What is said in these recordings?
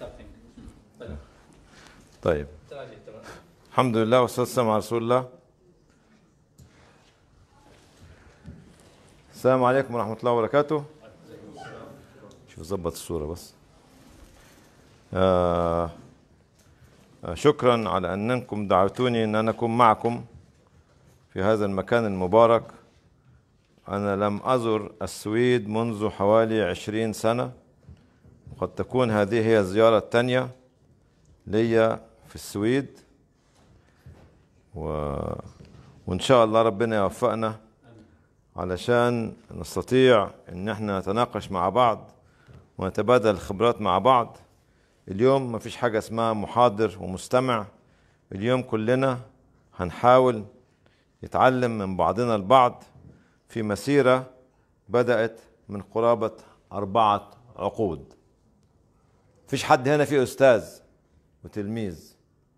طيب الحمد لله والصلاة والسلام على رسول الله السلام عليكم ورحمة الله وبركاته شوف ظبط الصورة بس آه آه، شكرا على أنكم دعوتوني أن أنا أكون معكم في هذا المكان المبارك أنا لم أزر السويد منذ حوالي عشرين سنة وقد تكون هذه هي الزيارة الثانية ليا في السويد و... وإن شاء الله ربنا يوفقنا علشان نستطيع إن احنا نتناقش مع بعض ونتبادل الخبرات مع بعض اليوم ما فيش حاجة اسمها محاضر ومستمع اليوم كلنا هنحاول نتعلم من بعضنا البعض في مسيرة بدأت من قرابة أربعة عقود فيش حد هنا فيه أستاذ وتلميذ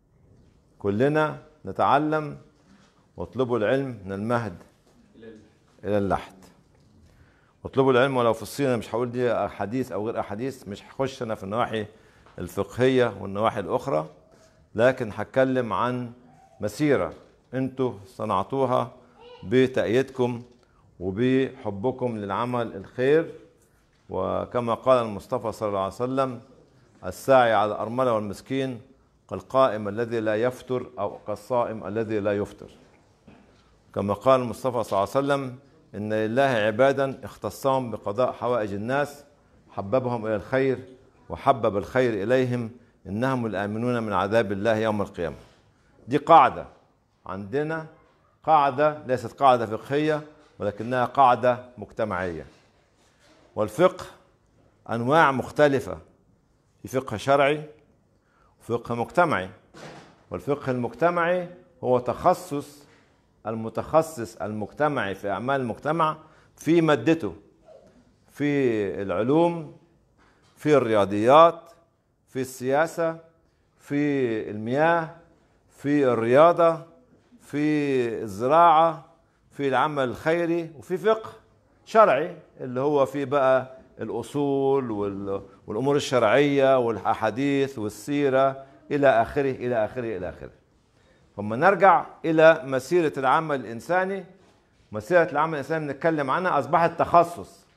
كلنا نتعلم واطلبوا العلم من المهد إلى اللحد واطلبوا العلم ولو في الصين أنا مش هقول دي أحاديث أو غير أحاديث مش هخش أنا في النواحي الفقهية والنواحي الأخرى لكن هتكلم عن مسيرة انتوا صنعتوها بتأييدكم وبحبكم للعمل الخير وكما قال المصطفى صلى الله عليه وسلم الساعي على الأرملة والمسكين كالقائم الذي لا يفتر أو كالصائم الذي لا يفطر كما قال المصطفى صلى الله عليه وسلم إن لله عبادا اختصهم بقضاء حوائج الناس حببهم إلى الخير وحبب الخير إليهم إنهم الآمنون من عذاب الله يوم القيامة دي قاعدة عندنا قاعدة ليست قاعدة فقهية ولكنها قاعدة مجتمعية والفقه أنواع مختلفة في فقه شرعي وفقه مجتمعي والفقه المجتمعي هو تخصص المتخصص المجتمعي في أعمال المجتمع في مادته في العلوم في الرياضيات في السياسة في المياه في الرياضة في الزراعة في العمل الخيري وفي فقه شرعي اللي هو في بقى الأصول وال- والأمور الشرعية والأحاديث والسيرة إلى آخره إلى آخره إلى آخره ثم نرجع إلى مسيرة العمل الإنساني مسيرة العمل الإنساني بنتكلم عنها أصبحت تخصص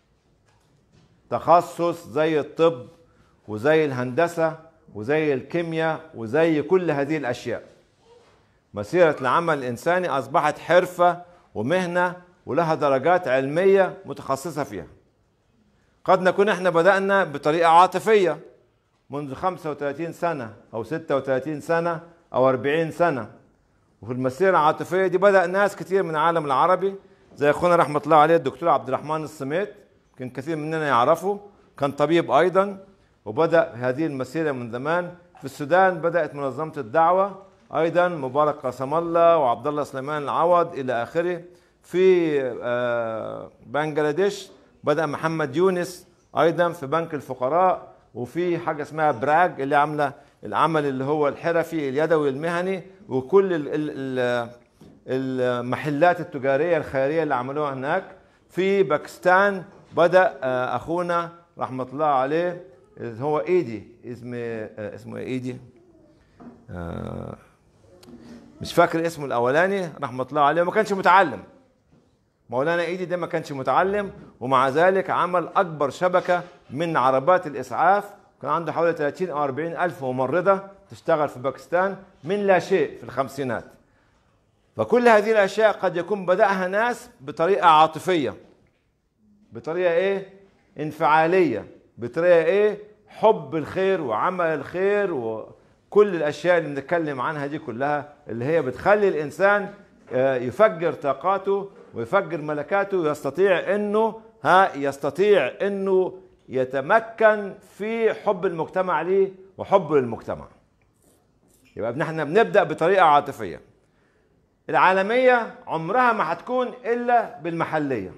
تخصص زي الطب وزي الهندسة وزي الكيمياء وزي كل هذه الأشياء مسيرة العمل الإنساني أصبحت حرفة ومهنة ولها درجات علمية متخصصة فيها قد نكون احنا بدأنا بطريقة عاطفية منذ 35 سنة أو 36 سنة أو 40 سنة وفي المسيرة العاطفية دي بدأ ناس كتير من العالم العربي زي أخونا رحمة الله عليه الدكتور عبد الرحمن الصميت يمكن كثير مننا يعرفه كان طبيب أيضا وبدأ هذه المسيرة من زمان في السودان بدأت منظمة الدعوة أيضا مبارك قسم الله وعبد الله سليمان العوض إلى آخره في آه، بنجلاديش بدأ محمد يونس أيضا في بنك الفقراء وفي حاجة اسمها براج اللي عاملة العمل اللي هو الحرفي اليدوي المهني وكل ال ال ال المحلات التجارية الخيرية اللي عملوها هناك في باكستان بدأ آه، أخونا رحمة الله عليه اللي هو إيدي اسمه آه، اسمه إيه إيدي آه، مش فاكر اسمه الأولاني رحمة الله عليه وما كانش متعلم مولانا ايدي ده ما كانش متعلم ومع ذلك عمل اكبر شبكه من عربات الاسعاف كان عنده حوالي 30 او 40 الف ممرضه تشتغل في باكستان من لا شيء في الخمسينات فكل هذه الاشياء قد يكون بداها ناس بطريقه عاطفيه بطريقه ايه انفعاليه بطريقه ايه حب الخير وعمل الخير وكل الاشياء اللي بنتكلم عنها دي كلها اللي هي بتخلي الانسان آه، يفجر طاقاته ويفجر ملكاته ويستطيع انه ها يستطيع انه يتمكن في حب المجتمع ليه وحبه للمجتمع يبقى احنا بنبدا بطريقه عاطفيه العالميه عمرها ما هتكون الا بالمحليه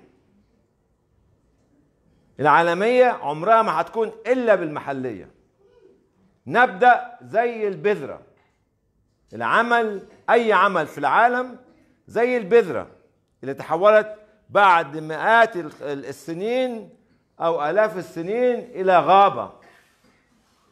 العالميه عمرها ما هتكون الا بالمحليه نبدا زي البذره العمل اي عمل في العالم زي البذره اللي تحولت بعد مئات ال- السنين او الاف السنين الى غابه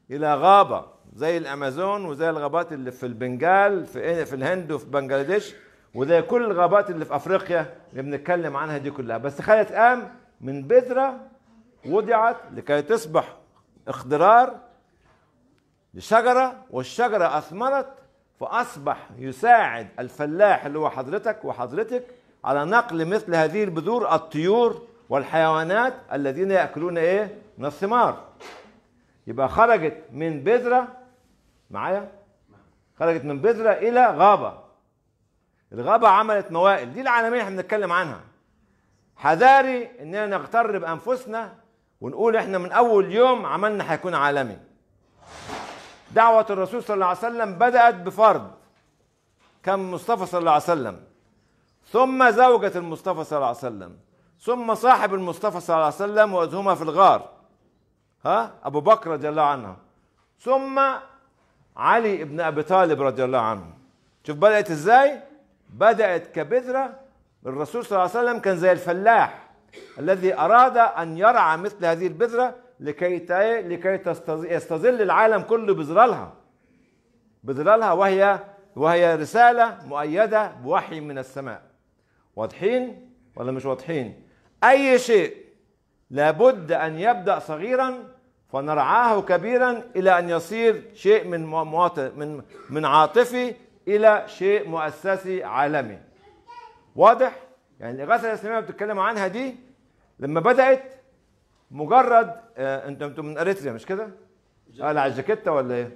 الى غابه زي الامازون وزي الغابات اللي في البنجال في في الهند وفي بنجلاديش وزي كل الغابات اللي في افريقيا اللي بنتكلم عنها دي كلها بس خلت قام من بذره وضعت لكي تصبح اخضرار لشجره والشجره اثمرت فاصبح يساعد الفلاح اللي هو حضرتك وحضرتك على نقل مثل هذه البذور الطيور والحيوانات الذين ياكلون ايه من الثمار يبقى خرجت من بذره معايا خرجت من بذره الى غابه الغابه عملت موائل دي العالميه احنا بنتكلم عنها حذاري اننا نغتر بانفسنا ونقول احنا من اول يوم عملنا هيكون عالمي دعوة الرسول صلى الله عليه وسلم بدأت بفرد كان مصطفى صلى الله عليه وسلم ثم زوجة المصطفى صلى الله عليه وسلم ثم صاحب المصطفى صلى الله عليه وسلم وإذ هما في الغار ها أبو بكر رضي الله عنه ثم علي ابن أبي طالب رضي الله عنه شوف بدأت إزاي بدأت كبذرة الرسول صلى الله عليه وسلم كان زي الفلاح الذي أراد أن يرعى مثل هذه البذرة لكي لكي يستظل العالم كله بظلالها بظلالها وهي وهي رسالة مؤيدة بوحي من السماء واضحين ولا مش واضحين أي شيء لابد أن يبدأ صغيرا فنرعاه كبيرا إلى أن يصير شيء من مواطن من من عاطفي إلى شيء مؤسسي عالمي واضح؟ يعني الإغاثة الإسلامية بتتكلم عنها دي لما بدأت مجرد آه انتم انتم من اريتريا مش كده؟ قال على الجاكيته ولا ايه؟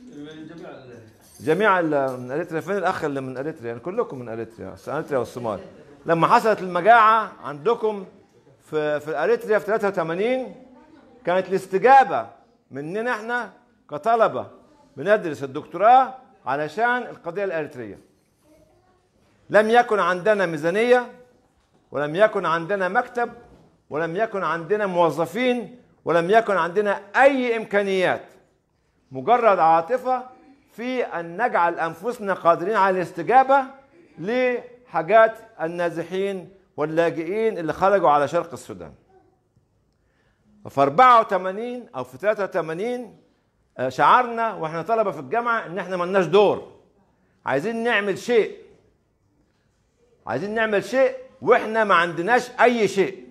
جميع جميع من اريتريا فين الاخ اللي من اريتريا؟ يعني كلكم من اريتريا اريتريا والصومال لما حصلت المجاعه عندكم في في اريتريا في 83 كانت الاستجابه مننا احنا كطلبه بندرس الدكتوراه علشان القضيه الاريتريه لم يكن عندنا ميزانيه ولم يكن عندنا مكتب ولم يكن عندنا موظفين ولم يكن عندنا اي امكانيات مجرد عاطفه في ان نجعل انفسنا قادرين على الاستجابه لحاجات النازحين واللاجئين اللي خرجوا على شرق السودان في 84 او في 83 شعرنا واحنا طلبه في الجامعه ان احنا ملناش دور عايزين نعمل شيء عايزين نعمل شيء واحنا ما عندناش اي شيء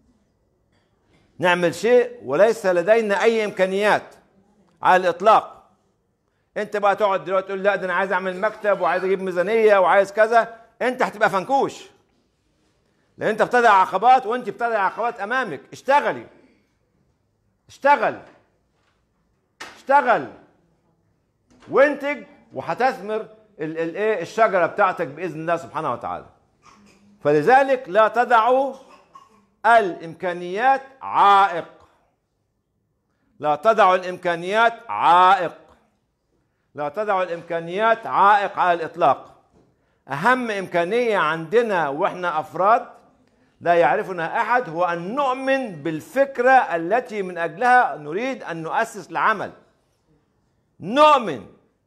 نعمل شيء وليس لدينا اي امكانيات على الاطلاق انت بقى تقعد دلوقتي تقول لا ده انا عايز اعمل مكتب وعايز اجيب ميزانيه وعايز كذا انت هتبقى فنكوش لان انت بتضع عقبات وانت بتضع عقبات امامك اشتغلي اشتغل اشتغل وانتج وهتثمر الايه الشجره بتاعتك باذن الله سبحانه وتعالى فلذلك لا تدعوا الامكانيات عائق لا تدع الامكانيات عائق لا تدع الامكانيات عائق على الاطلاق اهم امكانيه عندنا واحنا افراد لا يعرفنا احد هو ان نؤمن بالفكره التي من اجلها نريد ان نؤسس العمل نؤمن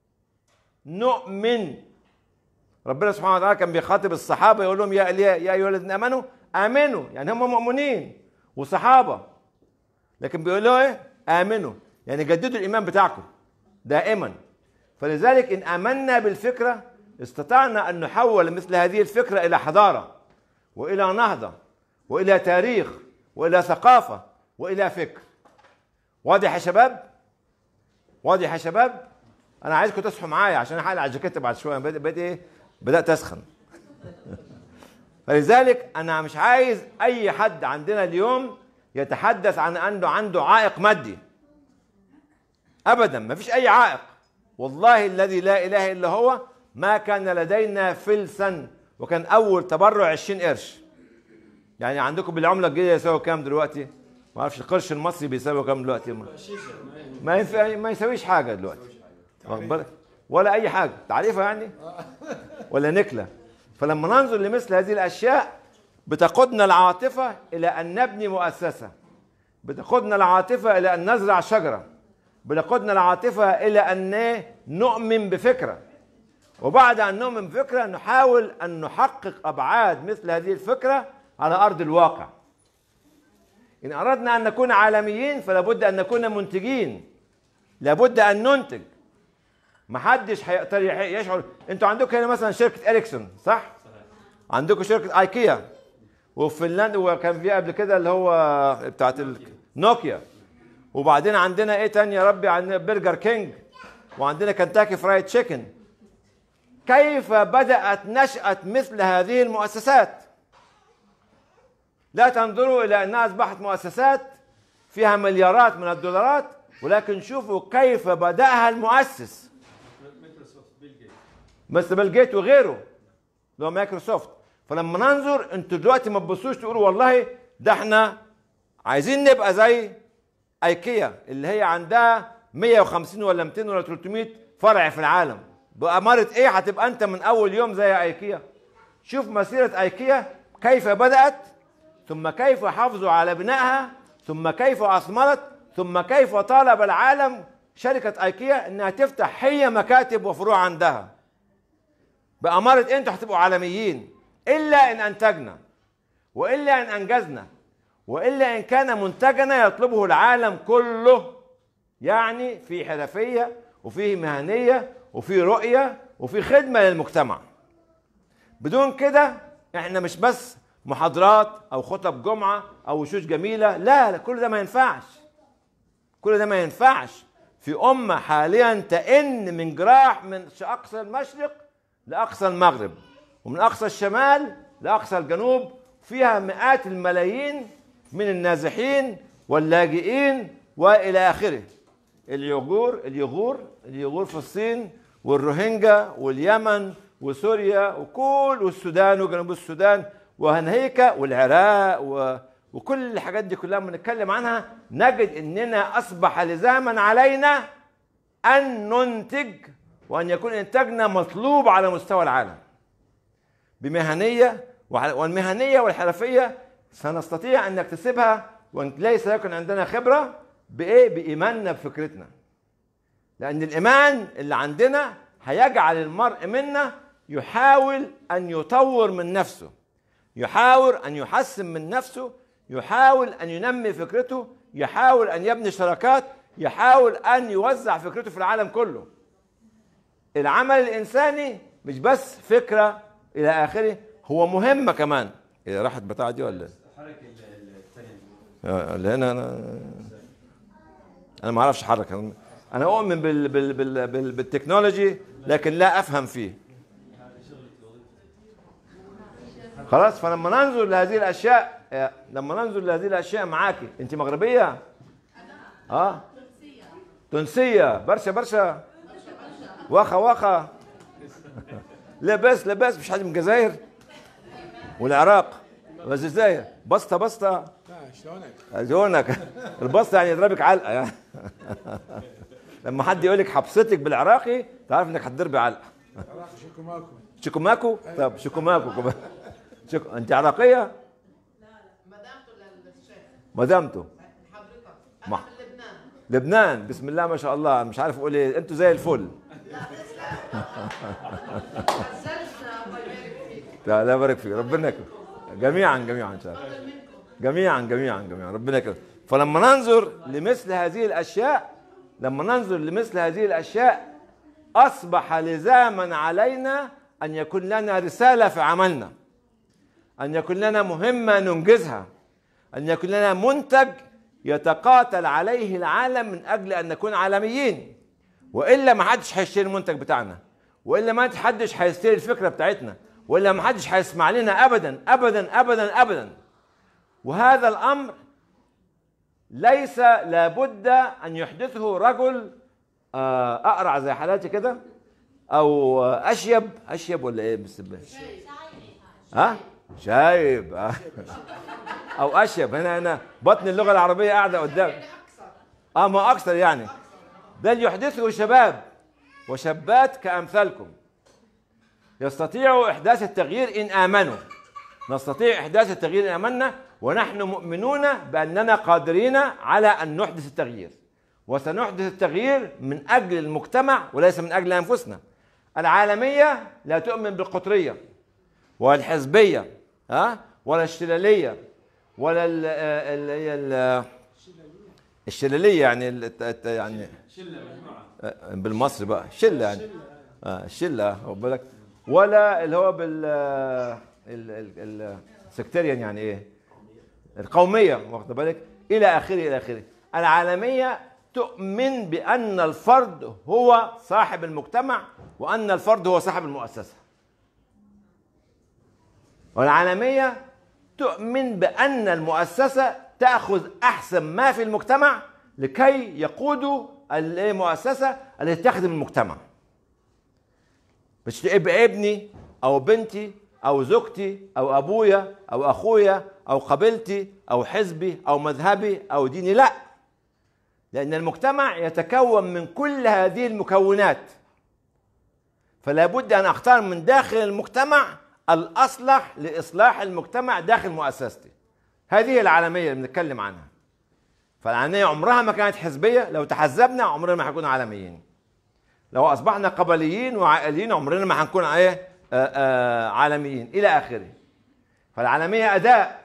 نؤمن ربنا سبحانه وتعالى كان بيخاطب الصحابه يقول لهم يا يا ايها الذين امنوا امنوا يعني هم مؤمنين وصحابه لكن بيقول له ايه امنوا يعني جددوا الايمان بتاعكم دائما فلذلك ان امنا بالفكره استطعنا ان نحول مثل هذه الفكره الى حضاره والى نهضه والى تاريخ والى ثقافه والى فكر واضح يا شباب واضح يا شباب انا عايزكم تصحوا معايا عشان احلق على الجاكيت بعد شويه بدات ايه بدات اسخن فلذلك انا مش عايز اي حد عندنا اليوم يتحدث عن انه عنده عائق مادي ابدا ما فيش اي عائق والله الذي لا اله الا هو ما كان لدينا فلسا وكان اول تبرع 20 قرش يعني عندكم بالعمله الجديده يساوي كام دلوقتي ما اعرفش القرش المصري بيساوي كام دلوقتي ما ينفع ما يساويش حاجه دلوقتي واخد بالك ولا اي حاجه تعريفها يعني ولا نكله فلما ننظر لمثل هذه الاشياء بتقودنا العاطفه الى ان نبني مؤسسه بتقودنا العاطفه الى ان نزرع شجره بتقودنا العاطفه الى ان نؤمن بفكره وبعد ان نؤمن بفكره نحاول ان نحقق ابعاد مثل هذه الفكره على ارض الواقع ان اردنا ان نكون عالميين فلا بد ان نكون منتجين لابد ان ننتج محدش هيقدر يح- يشعر انتوا عندكم هنا مثلا شركه اريكسون صح عندكم شركه ايكيا وفي فنلندا وكان في قبل كده اللي هو بتاعت ال- نوكيا وبعدين عندنا ايه تاني يا ربي عندنا برجر كينج وعندنا كنتاكي فرايد تشيكن كيف بدأت نشأة مثل هذه المؤسسات لا تنظروا إلى أنها أصبحت مؤسسات فيها مليارات من الدولارات ولكن شوفوا كيف بدأها المؤسس مثل بيل جيت وغيره اللي هو مايكروسوفت فلما ننظر انتوا دلوقتي ما تبصوش تقولوا والله ده احنا عايزين نبقى زي ايكيا اللي هي عندها 150 ولا 200 ولا 300 فرع في العالم بأمارة ايه هتبقى انت من اول يوم زي ايكيا شوف مسيرة ايكيا كيف بدأت ثم كيف حافظوا على بنائها ثم كيف اثمرت ثم كيف طالب العالم شركة ايكيا انها تفتح هي مكاتب وفروع عندها بأمارة إيه انتوا هتبقوا عالميين الا ان انتجنا والا ان انجزنا والا ان كان منتجنا يطلبه العالم كله يعني في حرفيه وفي مهنيه وفي رؤيه وفي خدمه للمجتمع بدون كده احنا مش بس محاضرات او خطب جمعه او وشوش جميله لا, لا كل ده ما ينفعش كل ده ما ينفعش في امه حاليا تئن من جراح من اقصى المشرق لاقصى المغرب ومن اقصى الشمال لاقصى الجنوب فيها مئات الملايين من النازحين واللاجئين والى اخره اليغور اليغور اليغور في الصين والروهينجا واليمن وسوريا وكل والسودان وجنوب السودان وهنهيكا والعراق و... وكل الحاجات دي كلها بنتكلم عنها نجد اننا اصبح لزاما علينا ان ننتج وان يكون انتاجنا مطلوب على مستوى العالم بمهنيه وع- والمهنيه والحرفيه سنستطيع ان نكتسبها وان ليس يكن عندنا خبره بايه؟ بايماننا بفكرتنا. لان الايمان اللي عندنا هيجعل المرء منا يحاول ان يطور من نفسه. يحاول ان يحسن من نفسه، يحاول ان ينمي فكرته، يحاول ان يبني شراكات، يحاول ان يوزع فكرته في العالم كله. العمل الانساني مش بس فكره الى اخره هو مهمه كمان إيه راحت بتاع دي ولا إيه؟ حركة الثانية آه، اللي هنا انا انا ما اعرفش احرك انا أنا اؤمن بال بال بال بال بالتكنولوجي لكن لا افهم فيه خلاص فلما ننظر لهذه الاشياء آه، لما ننظر لهذه الاشياء معاكي انت مغربيه اه تونسيه برشا برشا واخا واخا لبس لبس مش حد من الجزائر والعراق والجزائر بسطه بسطه لا شلونك؟ عيونك البسطه يعني يضربك علقه يعني لما حد يقول لك حبستك بالعراقي تعرف انك هتضربي علقه راح شكو ماكو شكوماكو طب شكوماكو كمان شك... انت عراقيه مدامته للشيخ مدامته حضرتك مع- انا من لبنان لبنان بسم الله ما شاء الله مش عارف اقول ايه انتوا زي الفل عزلنا الله يبارك فيك لا لا يبارك فيك ربنا يكرم جميعا جميعا ان شاء الله فضل منكم جميعا جميعا جميعا ربنا يكرم فلما ننظر لمثل هذه الاشياء لما ننظر لمثل هذه الاشياء اصبح لزاما علينا ان يكون لنا رساله في عملنا ان يكون لنا مهمه ننجزها ان يكون لنا منتج يتقاتل عليه العالم من اجل ان نكون عالميين والا ما حدش هيشتري المنتج بتاعنا والا ما حدش هيشتري الفكره بتاعتنا والا ما حدش هيسمع لنا ابدا ابدا ابدا ابدا وهذا الامر ليس لابد ان يحدثه رجل آه، اقرع زي حالاتي كده او آه، اشيب اشيب ولا ايه بالسبه ها شايب آه. او اشيب هنا هنا بطن اللغه العربيه قاعده قدام اكثر اه ما اكثر يعني بل يحدثه شباب وشابات كامثالكم يستطيعوا احداث التغيير ان امنوا نستطيع احداث التغيير ان امنا ونحن مؤمنون باننا قادرين على ان نحدث التغيير وسنحدث التغيير من اجل المجتمع وليس من اجل انفسنا العالميه لا تؤمن بالقطريه ولا الحزبيه ها ولا الشلاليه ولا ال ال ال- الشلاليه يعني ال- الت- الت- يعني آه، بالمصري بقى شله يعني اه شله واخد بالك ولا اللي هو بال السكتيريان يعني ايه القوميه واخد بالك الى اخره الى اخره العالميه تؤمن بان الفرد هو صاحب المجتمع وان الفرد هو صاحب المؤسسه والعالميه تؤمن بان المؤسسه تاخذ احسن ما في المجتمع لكي يقودوا المؤسسه التي تخدم المجتمع مش تبقى ابني او بنتي او زوجتي او ابويا او اخويا او قبيلتي او حزبي او مذهبي او ديني لا لان المجتمع يتكون من كل هذه المكونات فلا بد ان اختار من داخل المجتمع الاصلح لاصلاح المجتمع داخل مؤسستي هذه العالميه اللي بنتكلم عنها فالعالميه عمرها ما كانت حزبيه لو تحزبنا عمرنا ما هنكون عالميين لو اصبحنا قبليين وعائليين عمرنا ما هنكون ايه آه، آه، عالميين الى اخره فالعالميه اداء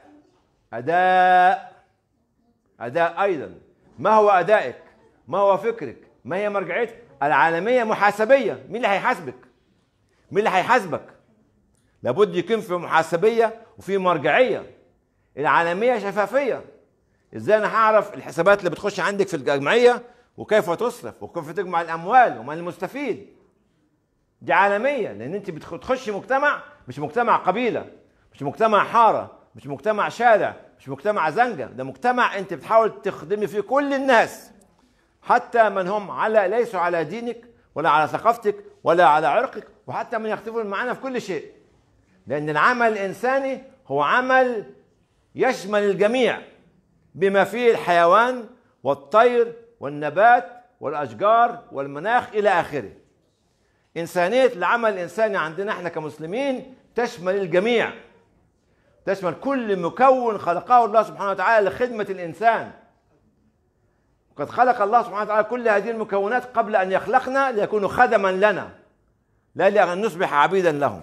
اداء اداء ايضا ما هو ادائك ما هو فكرك ما هي مرجعيتك العالميه محاسبيه مين اللي هيحاسبك مين اللي هيحاسبك لابد يكون في محاسبيه وفي مرجعيه العالميه شفافيه ازاي انا هعرف الحسابات اللي بتخش عندك في الجمعيه وكيف تصرف وكيف تجمع الاموال ومن المستفيد دي عالميه لان انت بتخشي مجتمع مش مجتمع قبيله مش مجتمع حاره مش مجتمع شارع مش مجتمع زنجة ده مجتمع انت بتحاول تخدمي فيه كل الناس حتى من هم على ليسوا على دينك ولا على ثقافتك ولا على عرقك وحتى من يختلفون معنا في كل شيء لان العمل الانساني هو عمل يشمل الجميع بما فيه الحيوان والطير والنبات والاشجار والمناخ الى اخره انسانيه العمل الانساني عندنا احنا كمسلمين تشمل الجميع تشمل كل مكون خلقه الله سبحانه وتعالى لخدمه الانسان قد خلق الله سبحانه وتعالى كل هذه المكونات قبل ان يخلقنا ليكونوا خدما لنا لا لان نصبح عبيدا لهم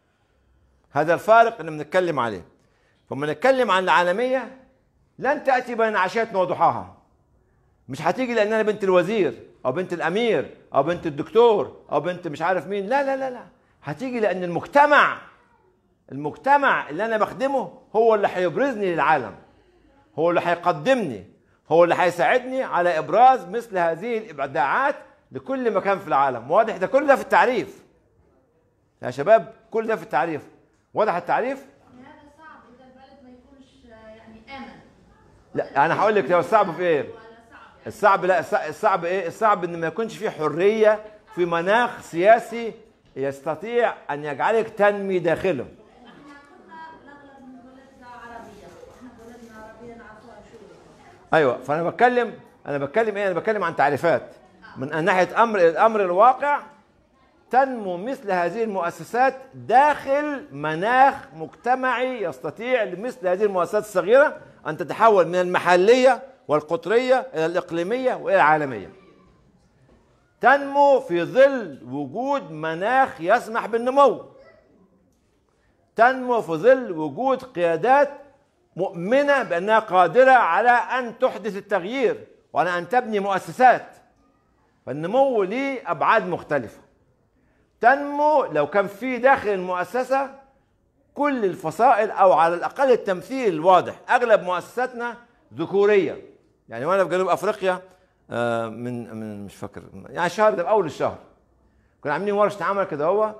هذا الفارق اللي بنتكلم عليه فلما نتكلم عن العالميه لن تاتي بين عشيه وضحاها مش هتيجي لان انا بنت الوزير او بنت الامير او بنت الدكتور او بنت مش عارف مين لا لا لا لا هتيجي لان المجتمع المجتمع اللي انا بخدمه هو اللي هيبرزني للعالم هو اللي هيقدمني هو اللي هيساعدني على ابراز مثل هذه الابداعات لكل مكان في العالم واضح ده كل ده في التعريف يا شباب كل ده في التعريف واضح التعريف يعني هذا صعب اذا البلد ما يكونش يعني امن لا انا هقول لك هو الصعب في ايه ولا صعب يعني الصعب لا الصع- الصعب ايه الصعب ان ما يكونش في حريه في مناخ سياسي يستطيع ان يجعلك تنمي داخله احنا كنا الاغلب من بلدنا عربيه احنا بلدنا عربيه نعرفوها شو ايوه فانا بتكلم انا بتكلم ايه انا بتكلم عن تعريفات من ناحيه امر الامر الواقع تنمو مثل هذه المؤسسات داخل مناخ مجتمعي يستطيع لمثل هذه المؤسسات الصغيره ان تتحول من المحليه والقطريه الى الاقليميه والى العالميه. تنمو في ظل وجود مناخ يسمح بالنمو. تنمو في ظل وجود قيادات مؤمنه بانها قادره على ان تحدث التغيير وعلى ان تبني مؤسسات. فالنمو ليه ابعاد مختلفه. تنمو لو كان في داخل المؤسسه كل الفصائل او على الاقل التمثيل الواضح اغلب مؤسساتنا ذكوريه يعني وانا في جنوب افريقيا آه، من من مش فاكر يعني شهر ده اول الشهر كنا عاملين ورشه عمل كده هو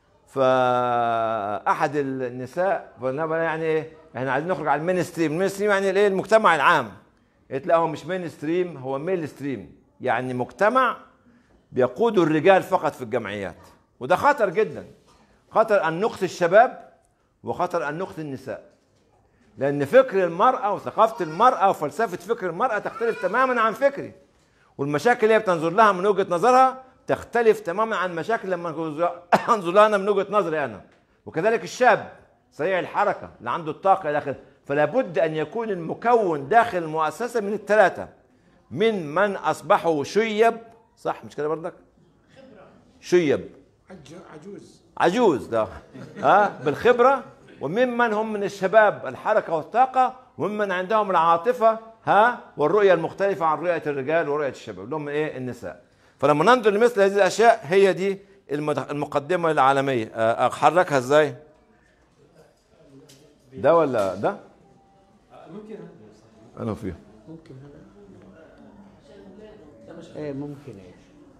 فاحد النساء قلنا بقى يعني ايه احنا عايزين نخرج على المين ستريم المين ستريم يعني الايه المجتمع العام قلت لا هو مش مين ستريم هو ميل ستريم يعني مجتمع بيقوده الرجال فقط في الجمعيات وده خطر جدا خطر ان نقصي الشباب وخطر ان نقصي النساء لان فكر المراه وثقافه المراه وفلسفه فكر المراه تختلف تماما عن فكري والمشاكل اللي هي بتنظر لها من وجهه نظرها تختلف تماما عن مشاكل لما انظر لها أنا من وجهه نظري انا وكذلك الشاب سريع الحركه اللي عنده الطاقه الى اخره فلا بد ان يكون المكون داخل المؤسسه من الثلاثه من من اصبحوا شيب صح مش كده برضك شيب عج- عجوز عجوز ده ها بالخبره وممن هم من الشباب الحركه والطاقه وممن عندهم العاطفه ها والرؤيه المختلفه عن رؤيه الرجال ورؤيه الشباب اللي هم ايه النساء فلما ننظر لمثل هذه الاشياء هي دي المد- المقدمه العالميه آه، احركها ازاي ده ولا ده ممكن انا فيه ممكن هذا ايه ممكن ايه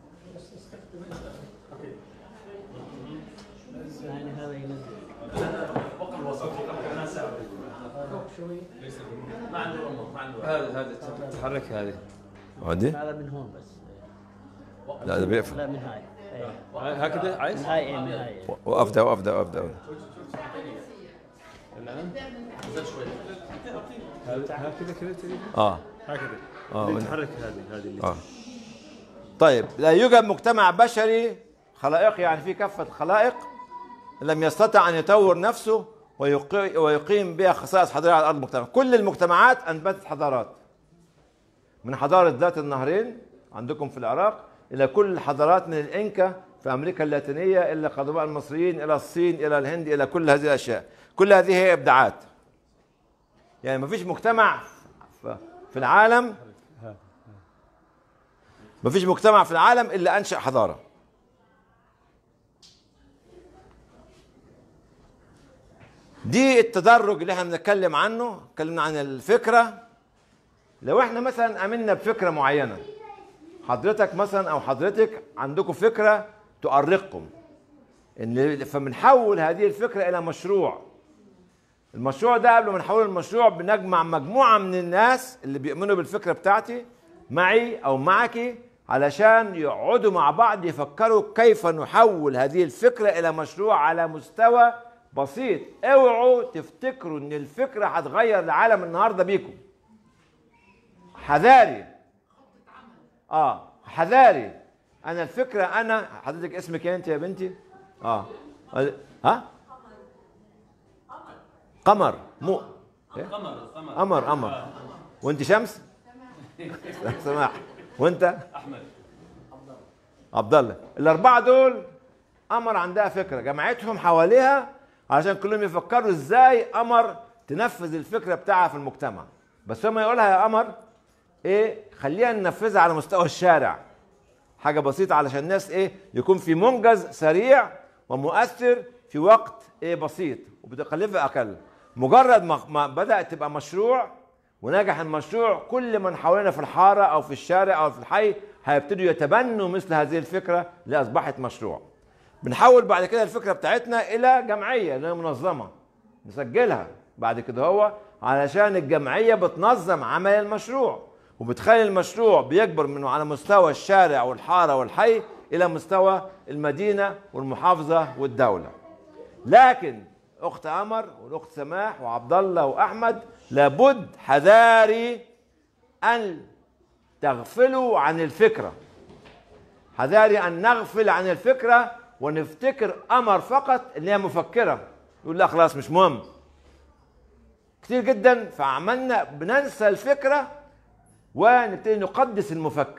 يعني هذا ينزل وقف الوسط فوق شوي ما عنده رمض ما عنده هذا هذا تحرك هذه ودي هذا من هون بس لا ده بيقفل لا من هاي ايه هكذا من عايز هاي ايه من هاي إيه. وقف ده وقف ده وقف ده نزل شوي هكذا كذا تريد اه هكذا اه اللي من- تحرك هذه هذه اللي اه طيب لا يوجد مجتمع بشري خلائق يعني في كافة خلائق لم يستطع أن يطور نفسه ويقي- ويقيم بها خصائص حضارية على أرض المجتمع كل المجتمعات أنبتت حضارات من حضارة ذات النهرين عندكم في العراق إلى كل الحضارات من الإنكا في أمريكا اللاتينية إلى قدماء المصريين إلى الصين إلى الهند إلى كل هذه الأشياء كل هذه هي إبداعات يعني ما فيش مجتمع ف- في العالم ما فيش مجتمع في العالم إلا أنشأ حضارة دي التدرج اللي احنا بنتكلم عنه اتكلمنا عن الفكرة لو احنا مثلا امنا بفكرة معينة حضرتك مثلا او حضرتك عندكم فكرة تؤرقكم ان فبنحول هذه الفكرة الى مشروع المشروع ده قبل ما نحول المشروع بنجمع مجموعة من الناس اللي بيؤمنوا بالفكرة بتاعتي معي أو معك علشان يقعدوا مع بعض يفكروا كيف نحول هذه الفكرة إلى مشروع على مستوى بسيط اوعوا تفتكروا ان الفكرة هتغير العالم النهاردة بيكم حذاري اه حذاري انا الفكرة انا حضرتك اسمك إيه انت يا بنتي اه ها قمر مو إيه؟ قمر قمر قمر قمر وانت شمس سماح وانت احمد عبد الله الاربعه دول قمر عندها فكره جمعتهم حواليها علشان كلهم يفكروا ازاي قمر تنفذ الفكره بتاعها في المجتمع بس هم يقولها يا قمر ايه خلينا ننفذها على مستوى الشارع حاجه بسيطه علشان الناس ايه يكون في منجز سريع ومؤثر في وقت ايه بسيط وبتكلفه اقل مجرد ما ما بدات تبقى مشروع ونجح المشروع كل من حوالينا في الحاره او في الشارع او في الحي هيبتدوا يتبنوا مثل هذه الفكره اللي اصبحت مشروع بنحول بعد كده الفكره بتاعتنا الى جمعيه اللي هي منظمه نسجلها بعد كده هو علشان الجمعيه بتنظم عمل المشروع وبتخلي المشروع بيكبر منه على مستوى الشارع والحاره والحي الى مستوى المدينه والمحافظه والدوله لكن اخت قمر والاخت سماح وعبد الله واحمد لابد حذاري ان تغفلوا عن الفكره حذاري ان نغفل عن الفكره ونفتكر قمر فقط اللي هي مفكره يقول لا خلاص مش مهم كتير جدا فعملنا بننسى الفكره ونبتدي نقدس المفكر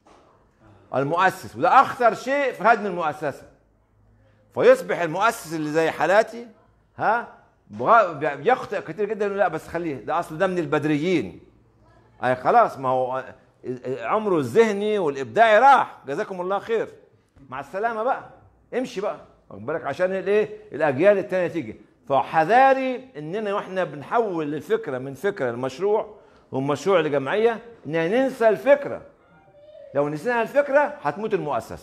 المؤسس وده اخطر شيء في هدم المؤسسه فيصبح المؤسس اللي زي حالاتي ها بغا- بيخطئ كتير جدا يقول لا بس خليه ده اصله ده من البدريين اي خلاص ما هو عمره الذهني والابداعي راح جزاكم الله خير مع السلامه بقى امشي بقى واخد بالك عشان الايه الاجيال التانيه تيجي فحذاري اننا واحنا بنحول الفكره من فكره لمشروع ومشروع لجمعيه اننا ننسى الفكره لو نسينا الفكره هتموت المؤسسه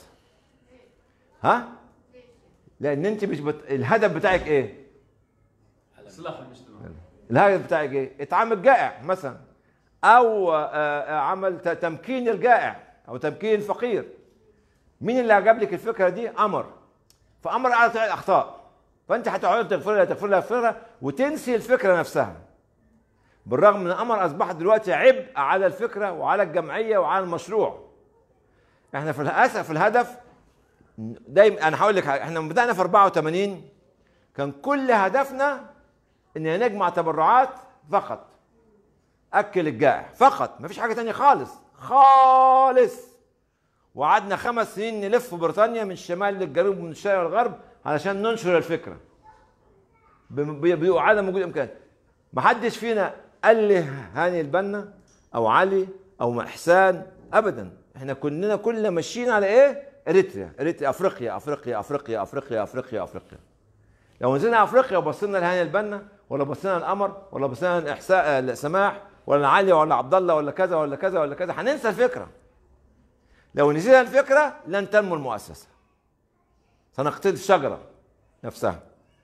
ها لان انت مش بت... الهدف بتاعك ايه اصلاح المجتمع الهدف بتاعك ايه اطعام الجائع مثلا او آه، آه، عمل ت- تمكين الجائع او تمكين الفقير مين اللي جاب لك الفكره دي امر فامر على تعمل اخطاء فانت هتقعد تغفر لها تغفر لها تغفر لها وتنسي الفكره نفسها بالرغم ان امر اصبحت دلوقتي عبء على الفكره وعلى الجمعيه وعلى المشروع احنا في للاسف الهدف دايما انا هقول لك حاجة، احنا لما بدانا في 84 كان كل هدفنا ان نجمع تبرعات فقط اكل الجائع فقط مفيش حاجه تانية خالص خالص وقعدنا خمس سنين نلف بريطانيا من الشمال للجنوب ومن الشرق للغرب علشان ننشر الفكره ب- ب- بعدم وجود امكانيات ما حدش فينا قال لي هاني البنا او علي او احسان ابدا احنا كلنا كلنا ماشيين على ايه اريتريا اريتريا افريقيا افريقيا افريقيا افريقيا افريقيا افريقيا لو نزلنا افريقيا وبصينا لهاني البنا ولا بصينا للقمر ولا بصينا لاحساء لسماح ولا لعلي ولا عبد الله ولا كذا ولا كذا ولا كذا هننسى الفكره لو نسينا الفكره لن تنمو المؤسسه سنقتل الشجره نفسها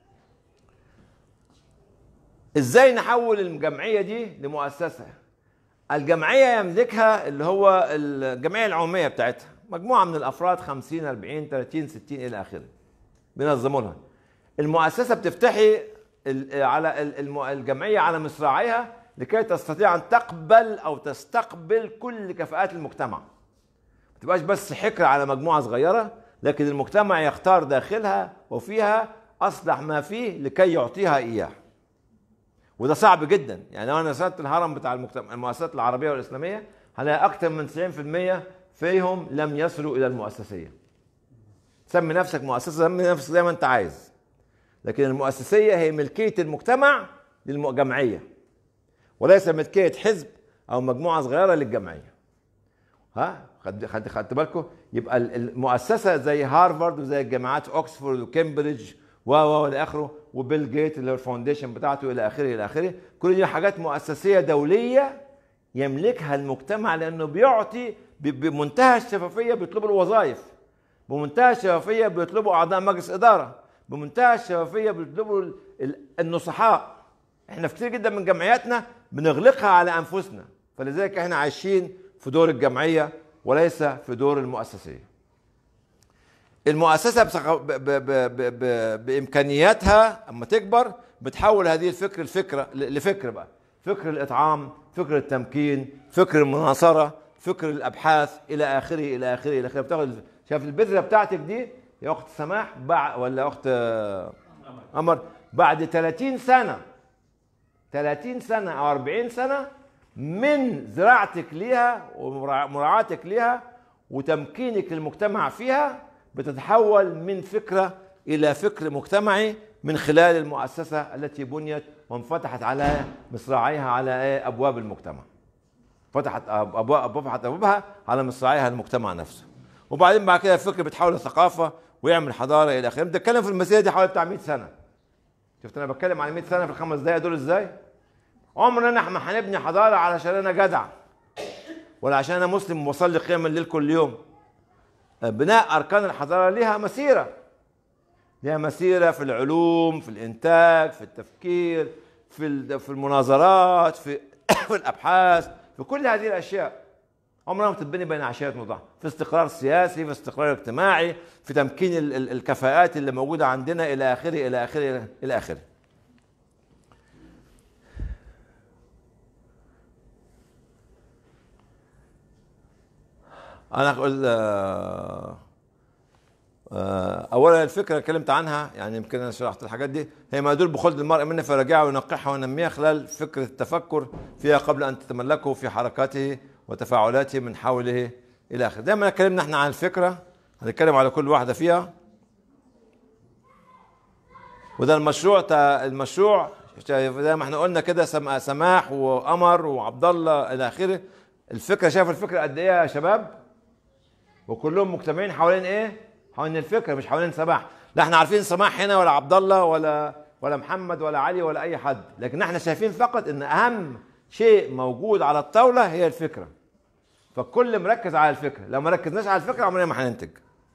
ازاي نحول الجمعيه دي لمؤسسه الجمعيه يملكها اللي هو الجمعيه العموميه بتاعتها مجموعه من الافراد 50 40 30 60 الى اخره بينظموا لها المؤسسه بتفتحي ال- على ال- الم- الجمعيه على مصراعيها لكي تستطيع ان تقبل او تستقبل كل كفاءات المجتمع ما تبقاش بس حكر على مجموعه صغيره لكن المجتمع يختار داخلها وفيها اصلح ما فيه لكي يعطيها اياه وده صعب جدا يعني لو انا سالت الهرم بتاع المجتمع المؤسسات العربيه والاسلاميه هلاقي اكثر من 90% فيهم لم يصلوا الى المؤسسيه سمي نفسك مؤسسه سمي نفسك زي ما انت عايز لكن المؤسسيه هي ملكيه المجتمع للجمعيه وليس ملكيه حزب او مجموعه صغيره للجمعيه ها خد خد خدت بالكم يبقى ال- المؤسسه زي هارفارد وزي الجامعات اوكسفورد وكامبريدج و و الى اخره وبيل جيت اللي هو الفاونديشن بتاعته الى اخره الى اخره كل دي حاجات مؤسسيه دوليه يملكها المجتمع لانه بيعطي ب- بمنتهى الشفافيه بيطلبوا الوظائف بمنتهى الشفافيه بيطلبوا اعضاء مجلس اداره بمنتهى الشفافيه بيطلبوا ال- ال- النصحاء احنا في كتير جدا من جمعياتنا بنغلقها على انفسنا فلذلك احنا عايشين في دور الجمعيه وليس في دور المؤسسيه المؤسسه بسخ... ب... ب... ب... ب... ب... بامكانياتها اما تكبر بتحول هذه الفكر الفكره ل- لفكر بقى فكر الاطعام فكر التمكين فكر المناصره فكر الابحاث الى اخره الى اخره الى اخره بتاخد شايف البذره بتاعتك دي يا اخت سماح بع... ولا اخت آه، قمر بعد 30 سنه 30 سنه او 40 سنه من زراعتك ليها ومراعاتك ليها وتمكينك للمجتمع فيها بتتحول من فكره الى فكر مجتمعي من خلال المؤسسه التي بنيت وانفتحت على مصراعيها على إيه؟ ابواب المجتمع. فتحت أب- ابواب فتحت ابوابها على مصراعيها المجتمع نفسه. وبعدين بعد كده الفكر بيتحول لثقافه ويعمل حضاره الى اخره. بنتكلم في المسيره دي حوالي بتاع 100 سنه. شفت انا بتكلم عن 100 سنه في الخمس دقائق دول ازاي؟ عمرنا ما هنبني حضاره علشان انا جدع ولا عشان انا مسلم وبصلي قيام الليل كل يوم بناء اركان الحضاره ليها مسيره ليها مسيره في العلوم في الانتاج في التفكير في ال- في المناظرات في في الابحاث في كل هذه الاشياء عمرها ما تتبني بين عشيرة مضاعفة في استقرار سياسي في استقرار اجتماعي في تمكين ال- ال- الكفاءات اللي موجودة عندنا إلى آخره إلى آخره إلى آخره انا اقول آه، آه، اولا الفكره اللي اتكلمت عنها يعني يمكن انا شرحت الحاجات دي هي ما يدل بخلد المرء منه فيراجعها وينقحها وينميها خلال فكره التفكر فيها قبل ان تتملكه في حركاته وتفاعلاته من حوله الى اخره دايما اتكلمنا احنا عن الفكره هنتكلم على كل واحده فيها وده المشروع تا المشروع زي ما احنا قلنا كده سم- سماح وقمر وعبد الله الى اخره الفكره شايف الفكره قد ايه يا شباب وكلهم مجتمعين حوالين ايه حوالين الفكره مش حوالين سماح لا احنا عارفين سماح هنا ولا عبد الله ولا ولا محمد ولا علي ولا اي حد لكن احنا شايفين فقط ان اهم شيء موجود على الطاوله هي الفكره فالكل مركز على الفكره لو ما ركزناش على الفكره عمرنا ما هننتج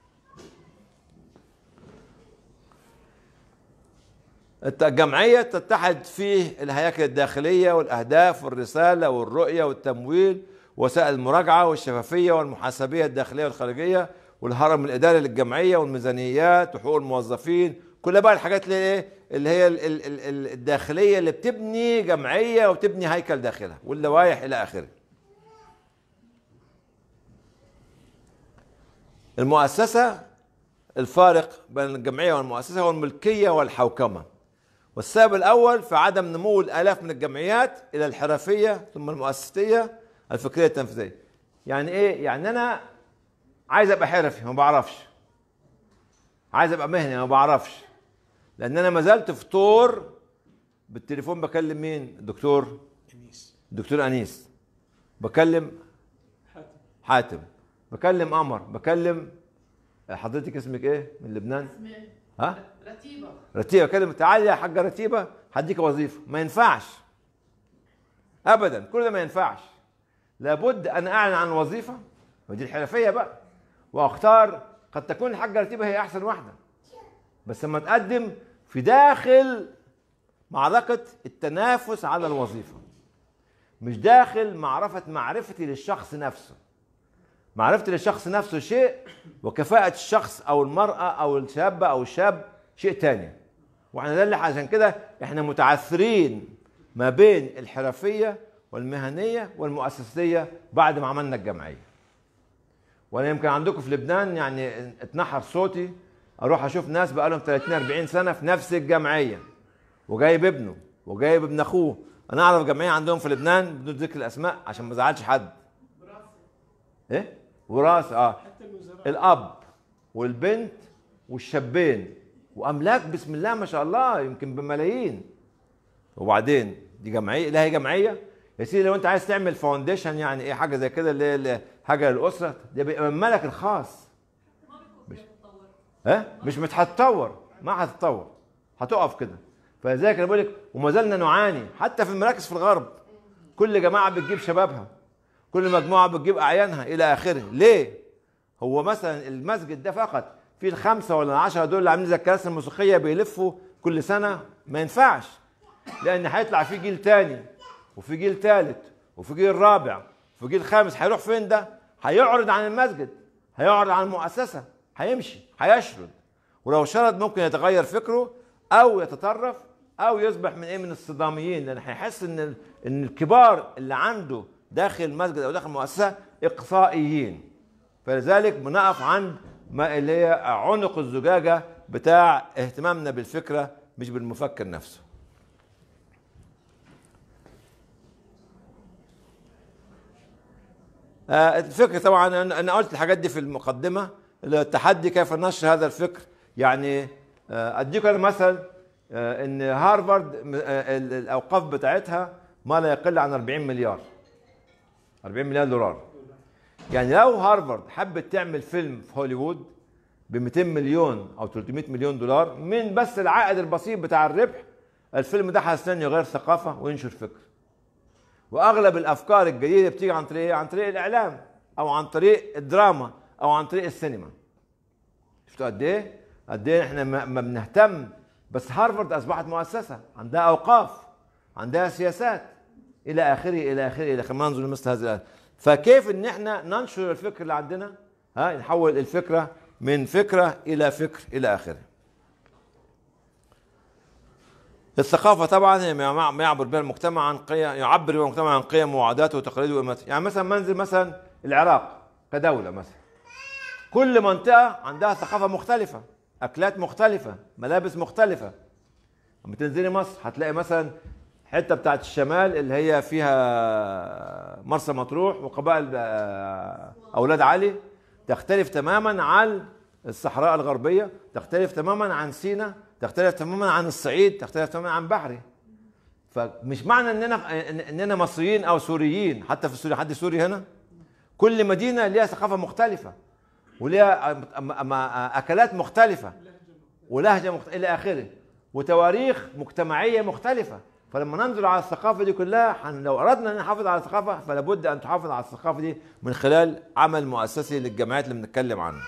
الجمعية تتحد فيه الهياكل الداخلية والأهداف والرسالة والرؤية والتمويل وسائل المراجعة والشفافية والمحاسبية الداخلية والخارجية والهرم الإداري للجمعية والميزانيات وحقوق الموظفين كل بقى الحاجات اللي ايه اللي هي ال- ال- ال- ال- الداخلية اللي بتبني جمعية وبتبني هيكل داخلها واللوائح إلى آخره المؤسسة الفارق بين الجمعية والمؤسسة هو الملكية والحوكمة والسبب الأول في عدم نمو الآلاف من الجمعيات إلى الحرفية ثم المؤسسية الفكرية التنفيذية يعني إيه؟ يعني أنا عايز أبقى حرفي ما بعرفش عايز أبقى مهني ما بعرفش لأن أنا ما زلت في طور بالتليفون بكلم مين؟ الدكتور انيس الدكتور أنيس بكلم حاتم بكلم قمر بكلم حضرتك اسمك ايه من لبنان اسمه ها رتيبة رتيبه كلمه تعالي يا حاجه رتيبه هديك وظيفه ما ينفعش ابدا كل ده ما ينفعش لابد ان اعلن عن وظيفه ودي الحرفيه بقى واختار قد تكون الحاجه رتيبه هي احسن واحده بس لما تقدم في داخل معركه التنافس على الوظيفه مش داخل معرفه معرفتي للشخص نفسه معرفتي للشخص نفسه شيء وكفاءة الشخص أو المرأة أو الشاب أو الشاب شيء تاني واحنا ده اللي عشان كده احنا متعثرين ما بين الحرفية والمهنية والمؤسسية بعد ما عملنا الجمعية وانا يمكن عندكم في لبنان يعني اتنحر صوتي اروح اشوف ناس بقالهم 30 40 سنة في نفس الجمعية وجايب ابنه وجايب ابن اخوه انا اعرف جمعية عندهم في لبنان بدون ذكر الاسماء عشان ما ازعلش حد ايه وراث اه الاب والبنت والشابين واملاك بسم الله ما شاء الله يمكن بملايين وبعدين دي جمعيه لا هي جمعيه يا سيدي لو انت عايز تعمل فاونديشن يعني ايه حاجه زي كده اللي هي اللي- حاجه للاسره ده بيبقى من ملك الخاص مش ها مش مش هتتطور ما هتتطور هتقف كده فلذلك انا بقول لك وما زلنا نعاني حتى في المراكز في الغرب كل جماعه بتجيب شبابها كل مجموعه بتجيب اعيانها الى اخره ليه هو مثلا المسجد ده فقط في الخمسه ولا العشره دول اللي عاملين زي الكراسي الموسيقيه بيلفوا كل سنه ما ينفعش لان هيطلع في جيل تاني وفي جيل ثالث وفي جيل رابع وفي جيل خامس هيروح فين ده هيعرض عن المسجد هيعرض عن المؤسسه هيمشي هيشرد ولو شرد ممكن يتغير فكره او يتطرف او يصبح من ايه من الصداميين لان هيحس ان ال- ان الكبار اللي عنده داخل المسجد او داخل المؤسسه اقصائيين فلذلك بنقف عند ما اللي هي عنق الزجاجه بتاع اهتمامنا بالفكره مش بالمفكر نفسه آه، الفكر طبعا أنا- انا قلت الحاجات دي في المقدمه اللي هو التحدي كيف نشر هذا الفكر يعني آه، اديكم انا مثل آه، ان هارفارد م- آه، ال- الاوقاف بتاعتها ما لا يقل عن 40 مليار 40 مليار دولار يعني لو هارفارد حبت تعمل فيلم في هوليوود ب 200 مليون او 300 مليون دولار من بس العائد البسيط بتاع الربح الفيلم ده هيستنى يغير ثقافه وينشر فكر واغلب الافكار الجديده بتيجي عن طريق إيه؟ عن طريق الاعلام او عن طريق الدراما او عن طريق السينما شفتوا قد ايه قد ايه احنا ما ما بنهتم بس هارفارد اصبحت مؤسسه عندها اوقاف عندها سياسات الى اخره الى اخره الى اخره ما ننظر لمثل هذه الآيات. فكيف ان احنا ننشر الفكر اللي عندنا ها نحول الفكره من فكره الى فكر الى اخره الثقافة طبعا هي ما ما يعبر بها المجتمع عن قيم يعبر بها المجتمع عن قيم وعاداته وتقاليده وقيمته، يعني مثلا منزل مثلا العراق كدولة مثلا كل منطقة عندها ثقافة مختلفة، أكلات مختلفة، ملابس مختلفة. لما تنزلي مصر هتلاقي مثلا حتة بتاعت الشمال اللي هي فيها مرسى مطروح وقبائل آه، أولاد علي تختلف تماما عن الصحراء الغربية تختلف تماما عن سينا تختلف تماما عن الصعيد تختلف تماما عن بحري فمش معنى اننا إن- اننا مصريين او سوريين حتى في سوريا حد سوري هنا كل مدينه ليها ثقافه مختلفه وليها أم- أم- أم- اكلات مختلفه ولهجه مختلفه الى اخره وتواريخ مجتمعيه مختلفه فلما ننظر على الثقافه دي كلها حن لو اردنا ان نحافظ على الثقافه فلا بد ان تحافظ على الثقافه دي من خلال عمل مؤسسي للجمعيات اللي بنتكلم عنها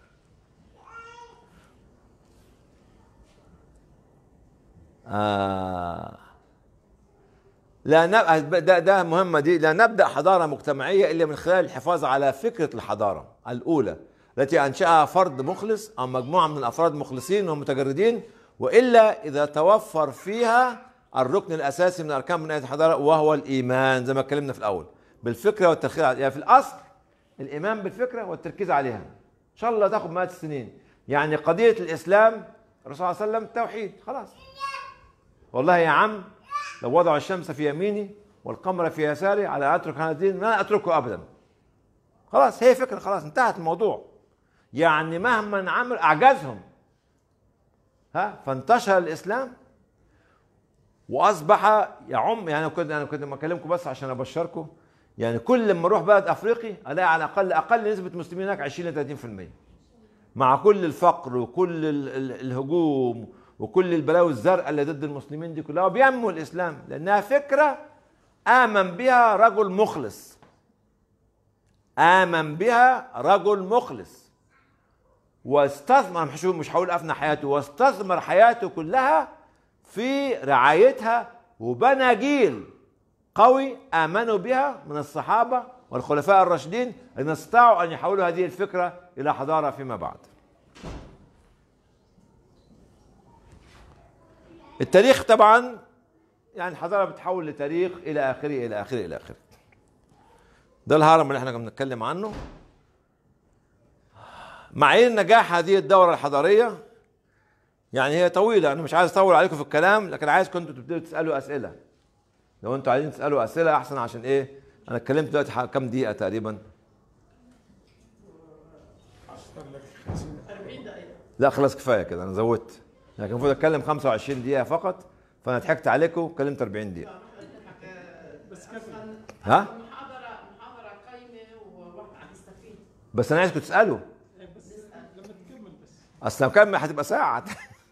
آه لا نب... ده ده مهمه دي لا نبدا حضاره مجتمعيه الا من خلال الحفاظ على فكره الحضاره الاولى التي انشاها فرد مخلص او مجموعه من الافراد مخلصين ومتجردين والا اذا توفر فيها الركن الاساسي من اركان بناء الحضاره وهو الايمان زي ما اتكلمنا في الاول بالفكره والتركيز عليها يعني في الاصل الايمان بالفكره والتركيز عليها ان شاء الله تاخذ مئات السنين يعني قضيه الاسلام الرسول صلى الله عليه وسلم توحيد خلاص والله يا عم لو وضعوا الشمس في يميني والقمر في يساري على اترك هذا الدين لا اتركه ابدا خلاص هي فكره خلاص انتهت الموضوع يعني مهما عمل اعجزهم ها فانتشر الاسلام واصبح يعم يعني كنت انا كنت بكلمكم بس عشان ابشركم يعني كل لما اروح بلد افريقي الاقي على الاقل اقل نسبه مسلمين هناك 20 ل 30% مع كل الفقر وكل ال- ال- الهجوم وكل البلاوي الزرقاء اللي ضد المسلمين دي كلها وبينمو الاسلام لانها فكره امن بها رجل مخلص امن بها رجل مخلص واستثمر مش مش هقول افنى حياته واستثمر حياته كلها في رعايتها وبنى جيل قوي امنوا بها من الصحابه والخلفاء الراشدين ان استطاعوا ان يحولوا هذه الفكره الى حضاره فيما بعد. التاريخ طبعا يعني الحضاره بتحول لتاريخ الى اخره الى اخره الى اخره. ده الهرم اللي احنا كنا بنتكلم عنه. معايير نجاح هذه الدوره الحضاريه يعني هي طويله انا مش عايز اطول عليكم في الكلام لكن عايزكم انتوا تبتدوا تسالوا اسئله. لو انتوا عايزين تسالوا اسئله احسن عشان ايه؟ انا اتكلمت دلوقتي ح- كام دقيقه تقريبا؟ 40 دقيقة لا خلاص كفايه كده انا زودت لكن المفروض اتكلم 25 دقيقه فقط فانا ضحكت عليكم واتكلمت 40 دقيقه بس كيف ها؟ محاضرة محاضرة قايمة وواحد عم يستفيد بس انا عايزكم تسالوا اصل لو كمل هتبقى ساعه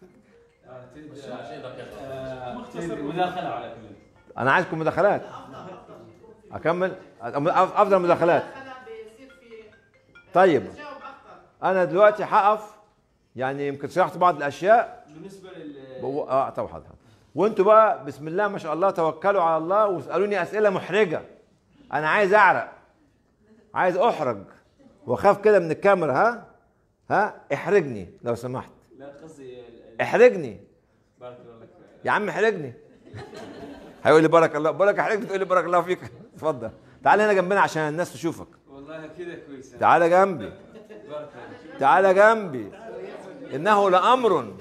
مداخله على كل انا عايزكم مداخلات اكمل افضل مداخلات أنا بيصير في طيب تجاوب أكثر انا دلوقتي هقف يعني يمكن شرحت بعض الاشياء بالنسبه لل بو- اه طبعا حاضر وانتوا بقى بسم الله ما شاء الله توكلوا على الله واسالوني اسئله محرجه انا عايز اعرق عايز احرج واخاف كده من الكاميرا ها ها احرجني لو سمحت لا قصدي ال- ال- احرجني بارك الله لك يا عم احرجني هيقول لي بارك الله بقول لك احرجني تقول لي بارك الله فيك اتفضل تعال هنا جنبنا عشان الناس تشوفك والله كذا كويس تعال جنبي بارك الله تعال جنبي انه لامر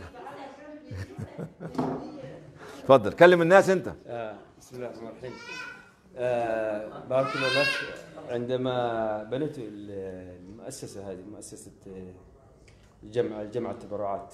اتفضل كلم الناس انت آه بسم الله الرحمن الرحيم آه بارك الله لك عندما بنيت ال- المؤسسة هذه مؤسسة آه، الجمع الجمع التبرعات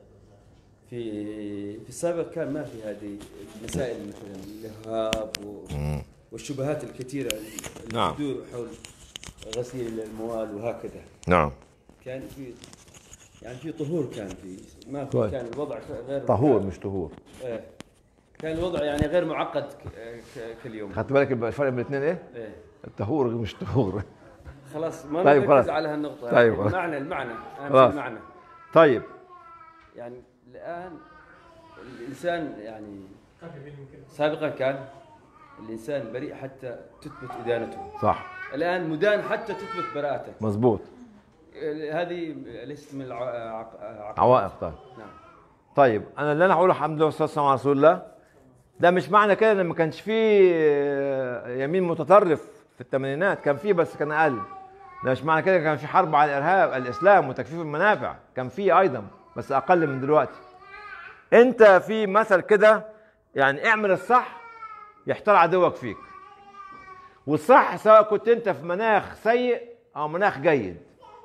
في في السابق كان ما في هذه المسائل مثلا الارهاب و- والشبهات الكثيرة اللي نعم. تدور حول غسيل الاموال وهكذا نعم كان في يعني في طهور كان في ما في كويس. كان الوضع غير طهور مش طهور إيه. كان الوضع يعني غير معقد ك- ك- كاليوم خدت بالك الفرق بين الاثنين ايه؟ إيه. الطهور مش طهور خلاص ما طيب، طيب خلاص. على هالنقطة طيب، يعني خلاص. المعنى المعنى أهم خلاص. شيء المعنى طيب يعني الآن الإنسان يعني سابقا كان الإنسان بريء حتى تثبت إدانته صح الآن مدان حتى تثبت براءته مظبوط هذه ليست من العوائق عوائق طيب نعم طيب انا اللي انا هقوله الحمد لله والصلاه والسلام على رسول الله ده مش معنى كده ان ما كانش فيه آه، يمين متطرف في الثمانينات كان فيه بس كان اقل ده مش معنى كده كان في حرب على الارهاب الاسلام وتكفيف المنافع كان فيه ايضا بس اقل من دلوقتي انت في مثل كده يعني اعمل الصح يحتار عدوك فيك والصح سواء كنت انت في مناخ سيء او مناخ جيد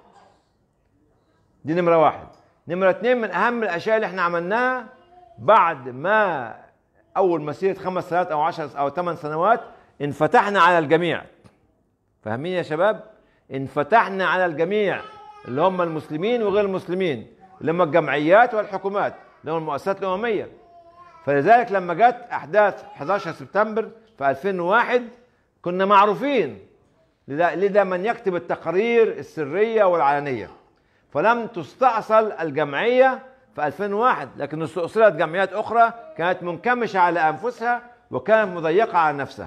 دي نمرة واحد نمرة اتنين من أهم الأشياء اللي احنا عملناها بعد ما أول مسيرة خمس سنوات أو عشر أو ثمان سنوات انفتحنا على الجميع فاهمين يا شباب؟ انفتحنا على الجميع اللي هم المسلمين وغير المسلمين اللي هم الجمعيات والحكومات اللي هم المؤسسات الأممية فلذلك لما جت أحداث 11 سبتمبر في 2001 كنا معروفين لذا لذا من يكتب التقارير السرية والعلنية فلم تستأصل الجمعية في 2001 لكن استأصلت جمعيات أخرى كانت منكمشة على أنفسها وكانت مضيقة على نفسها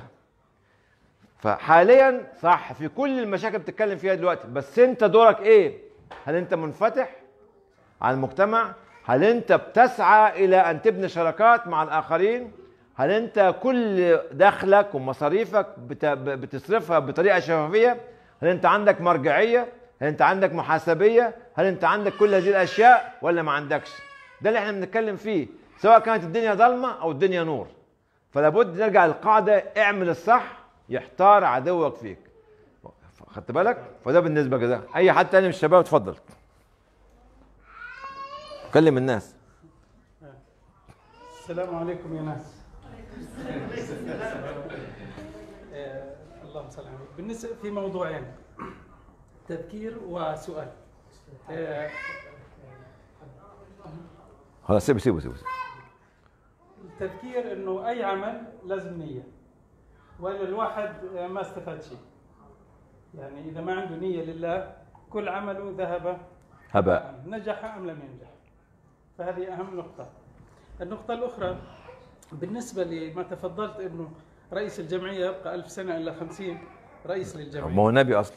فحاليا صح في كل المشاكل بتتكلم فيها دلوقتي بس انت دورك ايه هل انت منفتح على المجتمع هل انت بتسعى الى ان تبني شراكات مع الاخرين هل انت كل دخلك ومصاريفك بت- بتصرفها بطريقه شفافيه هل انت عندك مرجعيه هل انت عندك محاسبيه هل انت عندك كل هذه الاشياء ولا ما عندكش ده اللي احنا بنتكلم فيه سواء كانت الدنيا ضلمه او الدنيا نور فلا بد نرجع للقاعده اعمل الصح يحتار عدوك فيك خدت بالك فده بالنسبه كده اي حد تاني من الشباب اتفضل كلم الناس السلام عليكم يا ناس آه، اللهم صل على النبي بالنسبه في موضوعين تذكير وسؤال آه، خلاص سيبه سيبه سيبه التذكير انه اي عمل لازم نيه ولا الواحد آه، ما استفاد شيء يعني اذا ما عنده نيه لله كل عمله ذهب هباء نجح ام لم ينجح فهذه اهم نقطه النقطه الاخرى بالنسبه لما تفضلت انه رئيس الجمعيه يبقى ألف سنه الا خمسين رئيس للجمعيه ما هو نبي اصلا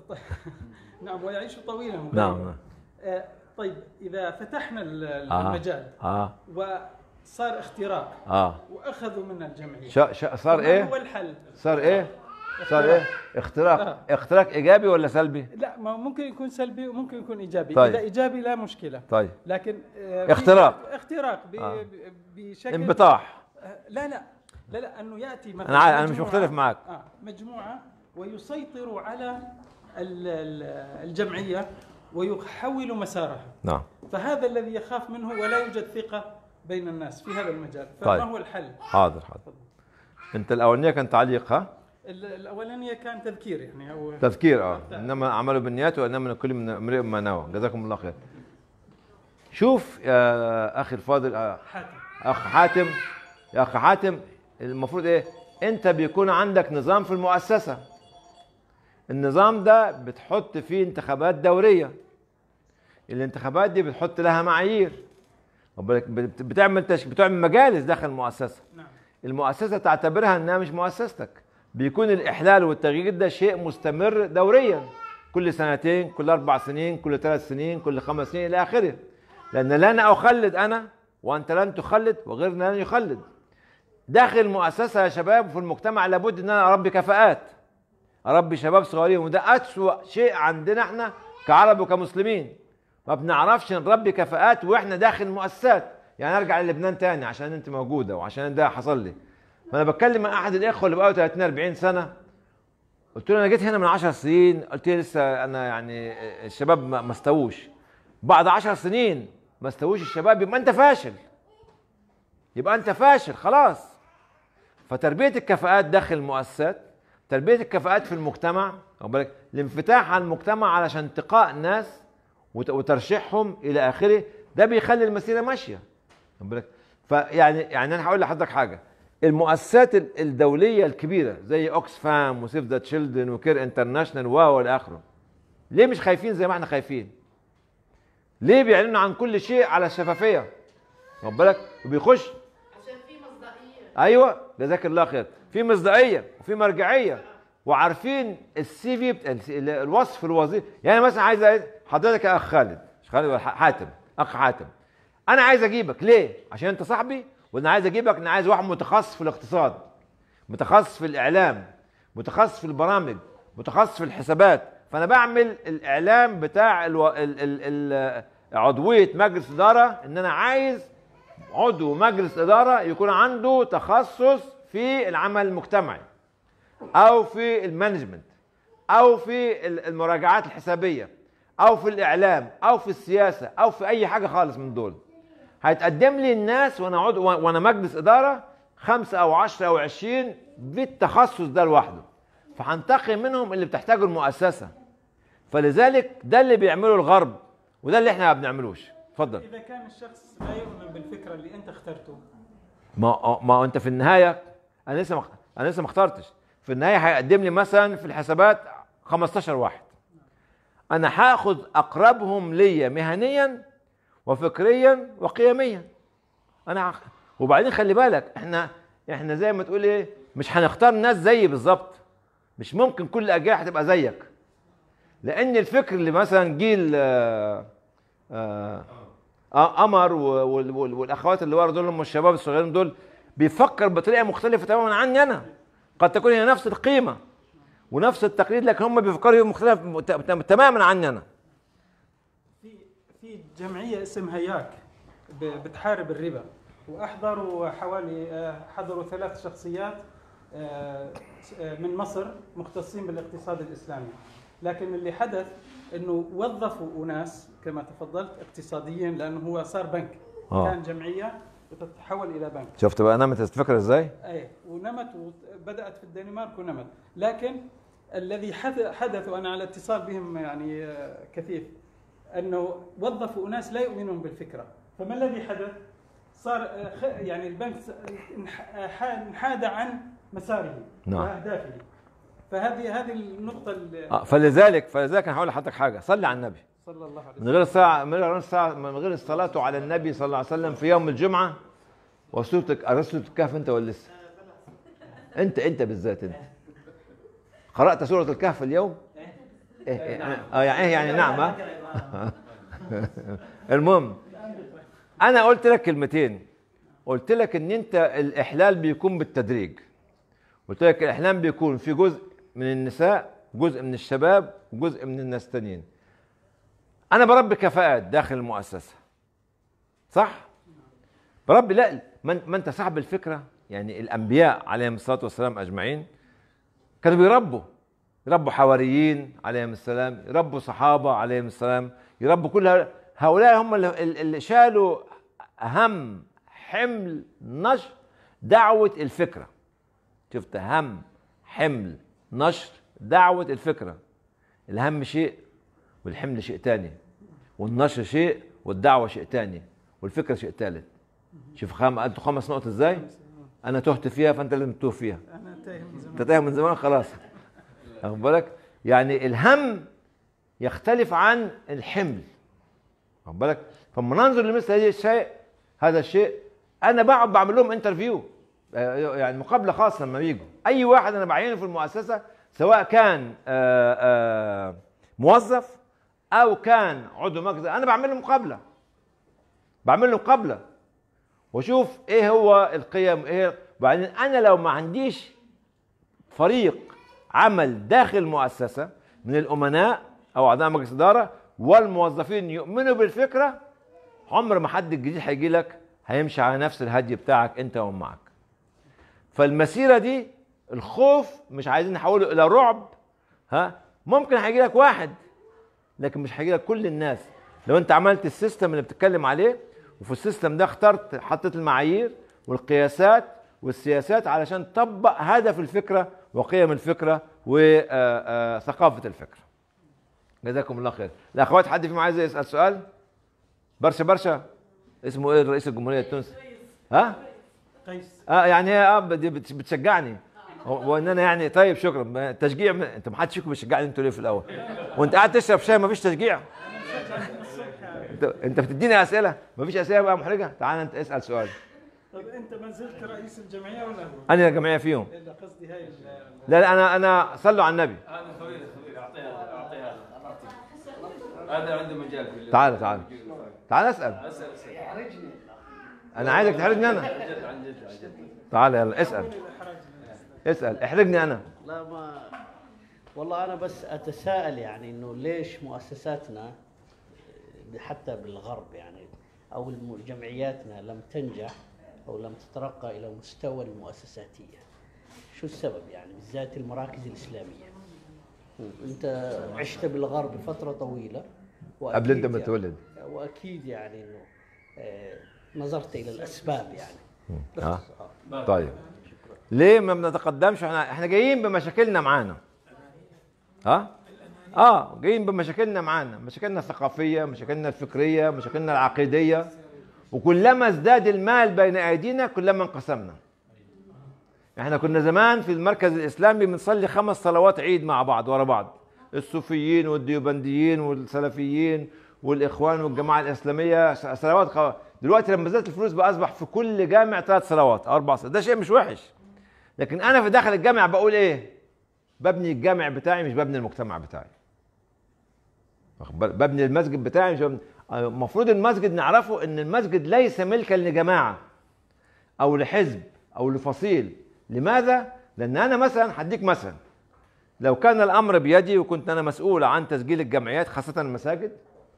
نعم ويعيش طويلا نعم مباركاً. نعم. آه، طيب اذا فتحنا ال- آه. المجال اه وصار اختراق اه واخذوا منا الجمعيه شا شا صار فما ايه هو الحل؟ صار ايه صار ايه اختراق آه. اختراق ايجابي ولا سلبي لا ما ممكن يكون سلبي وممكن يكون ايجابي طيب. اذا ايجابي لا مشكله طيب لكن آه، في- اختراق. اختراق ب- آه. ب- بشكل انبطاح آه، لا لا لا لا انه ياتي مثلا انا عارف انا مش مجموعة- مختلف معك آه مجموعه ويسيطروا على ال- ال- الجمعيه ويحولوا مسارها نعم فهذا الذي يخاف منه ولا يوجد ثقه بين الناس في هذا المجال فما طيب. هو الحل حاضر حاضر انت الاولانيه كان تعليق ها ال- الاولانيه كان تذكير يعني او تذكير اه انما عملوا بالنيات وانما كل من امرئ ما نوى جزاكم الله خير شوف يا اخي الفاضل آه، حاتم اخ حاتم يا اخ حاتم المفروض ايه انت بيكون عندك نظام في المؤسسه النظام ده بتحط فيه انتخابات دوريه الانتخابات دي بتحط لها معايير واخد بالك؟ بت- بتعمل تش... بتعمل مجالس داخل المؤسسه نعم المؤسسه تعتبرها انها مش مؤسستك بيكون الاحلال والتغيير ده شيء مستمر دوريا كل سنتين كل اربع سنين كل ثلاث سنين كل خمس سنين الى اخره لان لن اخلد انا وانت لن تخلد وغيرنا لن يخلد داخل المؤسسه يا شباب وفي المجتمع لابد ان انا اربي كفاءات اربي شباب صغيرين وده اسوا شيء عندنا احنا كعرب وكمسلمين ما بنعرفش نربي كفاءات واحنا داخل مؤسسات يعني ارجع للبنان تاني عشان انت موجوده وعشان ده حصل لي فانا بتكلم مع احد الاخوه اللي بقوا 30 40 سنه قلت له انا جيت هنا من 10 سنين قلت لي لسه انا يعني الشباب ما ما استووش بعد 10 سنين ما استووش الشباب يبقى انت فاشل يبقى انت فاشل خلاص فتربيه الكفاءات داخل المؤسسات تربيه الكفاءات في المجتمع واخد بالك الانفتاح على المجتمع علشان انتقاء الناس وت- وترشيحهم الى اخره ده بيخلي المسيره ماشيه واخد بالك فيعني يعني انا هقول لحضرتك حاجه المؤسسات ال- الدوليه الكبيره زي اوكسفام وسيف ذا تشيلدرن وكير انترناشونال و والى اخره ليه مش خايفين زي ما احنا خايفين ليه بيعلنوا عن كل شيء على الشفافيه واخد بالك وبيخش عشان في مصداقيه ايوه جزاك الله خير في مصداقيه وفي مرجعيه وعارفين السي في بت... ال- الوصف الوظيفي يعني مثلا عايز أ- حضرتك يا اخ خالد مش خالد ولا ح- حاتم اخ حاتم انا عايز اجيبك ليه عشان انت صاحبي وانا عايز اجيبك انا عايز واحد متخصص في الاقتصاد متخصص في الاعلام متخصص في البرامج متخصص في الحسابات فانا بعمل الاعلام بتاع الو... ال... ال... ال... عضويه مجلس اداره ان انا عايز عضو مجلس اداره يكون عنده تخصص في العمل المجتمعي او في المانجمنت او في ال- المراجعات الحسابيه او في الاعلام او في السياسه او في اي حاجه خالص من دول هيتقدم لي الناس وانا عضو وانا مجلس اداره خمسه او عشرة او عشرين بالتخصص ده لوحده فهنتقي منهم اللي بتحتاجه المؤسسه فلذلك ده اللي بيعمله الغرب وده اللي احنا ما بنعملوش اتفضل اذا كان الشخص لا يؤمن بالفكره اللي انت اخترته ما ما انت في النهايه انا لسه مخ... انا لسه ما اخترتش في النهايه هيقدم لي مثلا في الحسابات 15 واحد انا هاخد اقربهم ليا مهنيا وفكريا وقيميا انا هخ... وبعدين خلي بالك احنا احنا زي ما تقول ايه مش هنختار ناس زيي بالظبط مش ممكن كل الاجيال هتبقى زيك لان الفكر اللي مثلا جيل آه آه آه، قمر و- وال- وال- والاخوات اللي ورا دول هم الشباب الصغيرين دول بيفكر بطريقه مختلفه تماما عني انا قد تكون هي نفس القيمه ونفس التقليد لكن هم بيفكروا مختلف ت- ت- تماما عني انا في في جمعيه اسمها ياك ب- بتحارب الربا واحضروا حوالي آه، حضروا ثلاث شخصيات آه، آه، من مصر مختصين بالاقتصاد الاسلامي لكن اللي حدث انه وظفوا اناس كما تفضلت اقتصاديين لانه هو صار بنك آه. كان جمعيه بتتحول الى بنك شفت بقى نمت الفكره ازاي؟ ايه ونمت وبدات في الدنمارك ونمت لكن الذي حدث, حدث وانا على اتصال بهم يعني آه، كثيف انه وظفوا اناس لا يؤمنون بالفكره فما الذي حدث؟ صار آه، خ- يعني البنك س- انح- آه، ح- انحاد عن مساره نعم. واهدافه فهذه هذه النقطه اللي آه فلذلك فلذلك انا هقول لحضرتك حاجه صلي على النبي صلى الله عليه من وسلم غير الساعة من غير الساعة من غير الصلاة على النبي صلى الله عليه وسلم في يوم الجمعة وسورتك قرأت سورة الكهف أنت ولا لسه؟ أنت أنت بالذات أنت قرأت سورة الكهف اليوم؟ إيه يعني آه يعني إيه يعني نعم ها؟ المهم أنا قلت لك كلمتين قلت لك إن أنت الإحلال بيكون بالتدريج قلت لك الإحلال بيكون في جزء من النساء جزء من الشباب وجزء من الناس التانيين انا بربي كفاءات داخل المؤسسه صح بربي لا ما ما انت صاحب الفكره يعني الانبياء عليهم الصلاه والسلام اجمعين كانوا بيربوا يربوا حواريين عليهم السلام يربوا صحابه عليهم السلام يربوا كل هؤلاء- هؤلاء هم اللي, اللي شالوا اهم حمل نشر دعوه الفكره شفت هم حمل نشر دعوه الفكره الهم شيء والحمل شيء تاني والنشر شيء والدعوة شيء تاني والفكرة شيء تالت شوف خام انتوا خمس نقط ازاي انا تهت فيها فانت لازم تتوه فيها انا تايه من زمان انت تايه من زمان خلاص واخد بالك يعني الهم يختلف عن الحمل واخد بالك فلما ننظر لمثل هذه الشيء هذا الشيء انا بقعد بعمل لهم انترفيو يعني مقابله خاصه لما بيجوا اي واحد انا بعينه في المؤسسه سواء كان آه، آه، موظف او كان عضو مجلس انا بعمل له مقابله بعمل له مقابله واشوف ايه هو القيم ايه وبعدين انا لو ما عنديش فريق عمل داخل المؤسسه من الامناء او اعضاء مجلس اداره والموظفين يؤمنوا بالفكره عمر ما حد جديد هيجي لك هيمشي على نفس الهدي بتاعك انت ومن معك فالمسيره دي الخوف مش عايزين نحوله الى رعب ها ممكن هيجي لك واحد لكن مش هيجي لك كل الناس لو انت عملت السيستم اللي بتتكلم عليه وفي السيستم ده اخترت حطيت المعايير والقياسات والسياسات علشان تطبق هدف الفكره وقيم الفكره وثقافه الفكره جزاكم الله خير الاخوات حد فيهم عايز يسال سؤال برشا برشا اسمه ايه رئيس الجمهوريه التونسي ها قيس اه يعني هي اه بدي بت- بتشجعني و- وان انا يعني طيب شكرا ما- تشجيع م- انت ما حدش فيكم بيشجعني انتوا ليه في الاول وانت قاعد تشرب شاي ما فيش تشجيع انت انت بتديني اسئله ما فيش اسئله بقى محرجه تعال انت اسال سؤال طب انت ما زلت رئيس الجمعيه ولا هو؟ انا جمعيه فيهم لا قصدي هاي ال- لا لا انا انا صلوا على النبي هذا خوي خوي اعطيها اعطيها هذا عنده مجال في تعال تعال تعال اسال اسال اسال انا عايزك تحرجني انا عن جد عن جد عن جد تعال يلا اسال اسال احرجني انا لا ما والله انا بس اتساءل يعني انه ليش مؤسساتنا حتى بالغرب يعني او الم- جمعياتنا لم تنجح او لم تترقى الى مستوى المؤسساتيه شو السبب يعني بالذات المراكز الاسلاميه انت عشت بالغرب فتره طويله قبل انت وأكيد ما يعني- تولد واكيد يعني انه آه، نظرت الى الاسباب يعني اه طيب ليه ما بنتقدمش احنا احنا جايين بمشاكلنا معانا ها اه جايين بمشاكلنا معانا مشاكلنا الثقافيه مشاكلنا الفكريه مشاكلنا العقيديه وكلما ازداد المال بين ايدينا كلما انقسمنا احنا كنا زمان في المركز الاسلامي بنصلي خمس صلوات عيد مع بعض ورا بعض الصوفيين والديوبنديين والسلفيين والاخوان والجماعه الاسلاميه س- صلوات خ... دلوقتي لما زادت الفلوس بقى اصبح في كل جامع ثلاث صلوات او اربع صلوات ده شيء مش وحش لكن انا في داخل الجامع بقول ايه ببني الجامع بتاعي مش ببني المجتمع بتاعي واخد بالك؟ ببني المسجد بتاعي مش ببني المفروض المسجد نعرفه ان المسجد ليس ملكا لجماعه او لحزب او لفصيل لماذا لان انا مثلا هديك مثلا لو كان الامر بيدي وكنت انا مسؤول عن تسجيل الجمعيات خاصه المساجد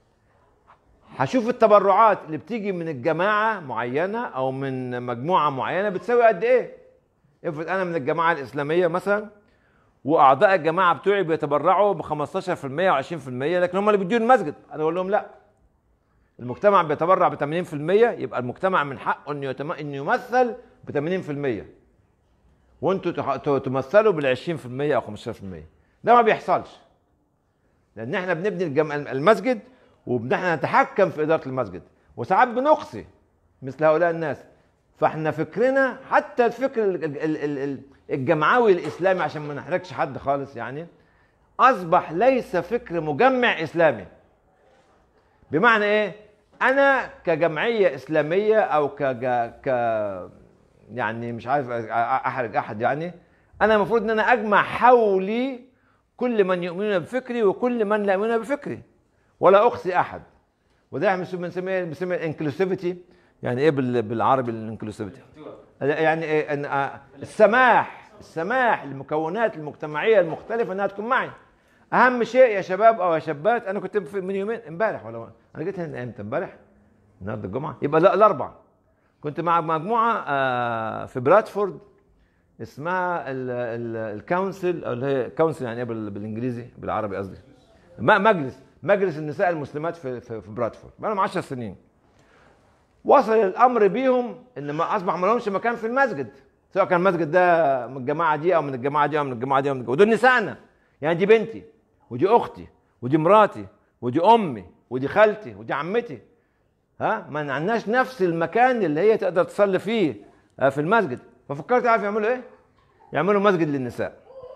هشوف التبرعات اللي بتيجي من الجماعه معينه او من مجموعه معينه بتساوي قد ايه افرض انا من الجماعه الاسلاميه مثلا واعضاء الجماعه بتوعي بيتبرعوا ب 15% و20% لكن هم اللي بيدوا المسجد انا اقول لهم لا المجتمع بيتبرع ب 80% يبقى المجتمع من حقه انه يتم... انه يمثل ب 80% وانتوا تح- ت- تمثلوا بال 20% او 15% ده ما بيحصلش لان احنا بنبني الجم... المسجد ونحن نتحكم في اداره المسجد وساعات بنقصي مثل هؤلاء الناس فاحنا فكرنا حتى الفكر ال- ال- ال- ال- الجمعوي الاسلامي عشان ما نحرجش حد خالص يعني اصبح ليس فكر مجمع اسلامي بمعنى ايه انا كجمعيه اسلاميه او كج... ك يعني مش عارف أ- احرج احد يعني انا المفروض ان انا اجمع حولي كل من يؤمنون بفكري وكل من لا يؤمنون بفكري ولا اقصي احد وده احنا بنسميه بنسميه الانكلوسيفيتي يعني ايه بال- بالعربي الانكلوسيفيتي يعني إيه ان آه، السماح السماح للمكونات المجتمعيه المختلفه انها تكون معي اهم شيء يا شباب او يا شابات انا كنت في- من يومين امبارح ولا انا جيت هنا امتى امبارح النهارده الجمعه يبقى لا الاربع كنت مع مجموعه آه، في برادفورد اسمها ال- ال- الكونسل او اللي هي كونسل يعني ايه بال- بالانجليزي بالعربي قصدي م- مجلس مجلس النساء المسلمات في في, في برادفورد بقى لهم 10 سنين وصل الامر بيهم ان ما اصبح ما لهمش مكان في المسجد سواء كان المسجد ده من الجماعه دي او من الجماعه دي او من الجماعه دي او من الجماعة. ودول نسائنا يعني دي بنتي ودي اختي ودي مراتي ودي امي ودي خالتي ودي عمتي ها ما عندناش نفس المكان اللي هي تقدر تصلي فيه آه، في المسجد ففكرت عارف يعملوا ايه؟ يعملوا مسجد للنساء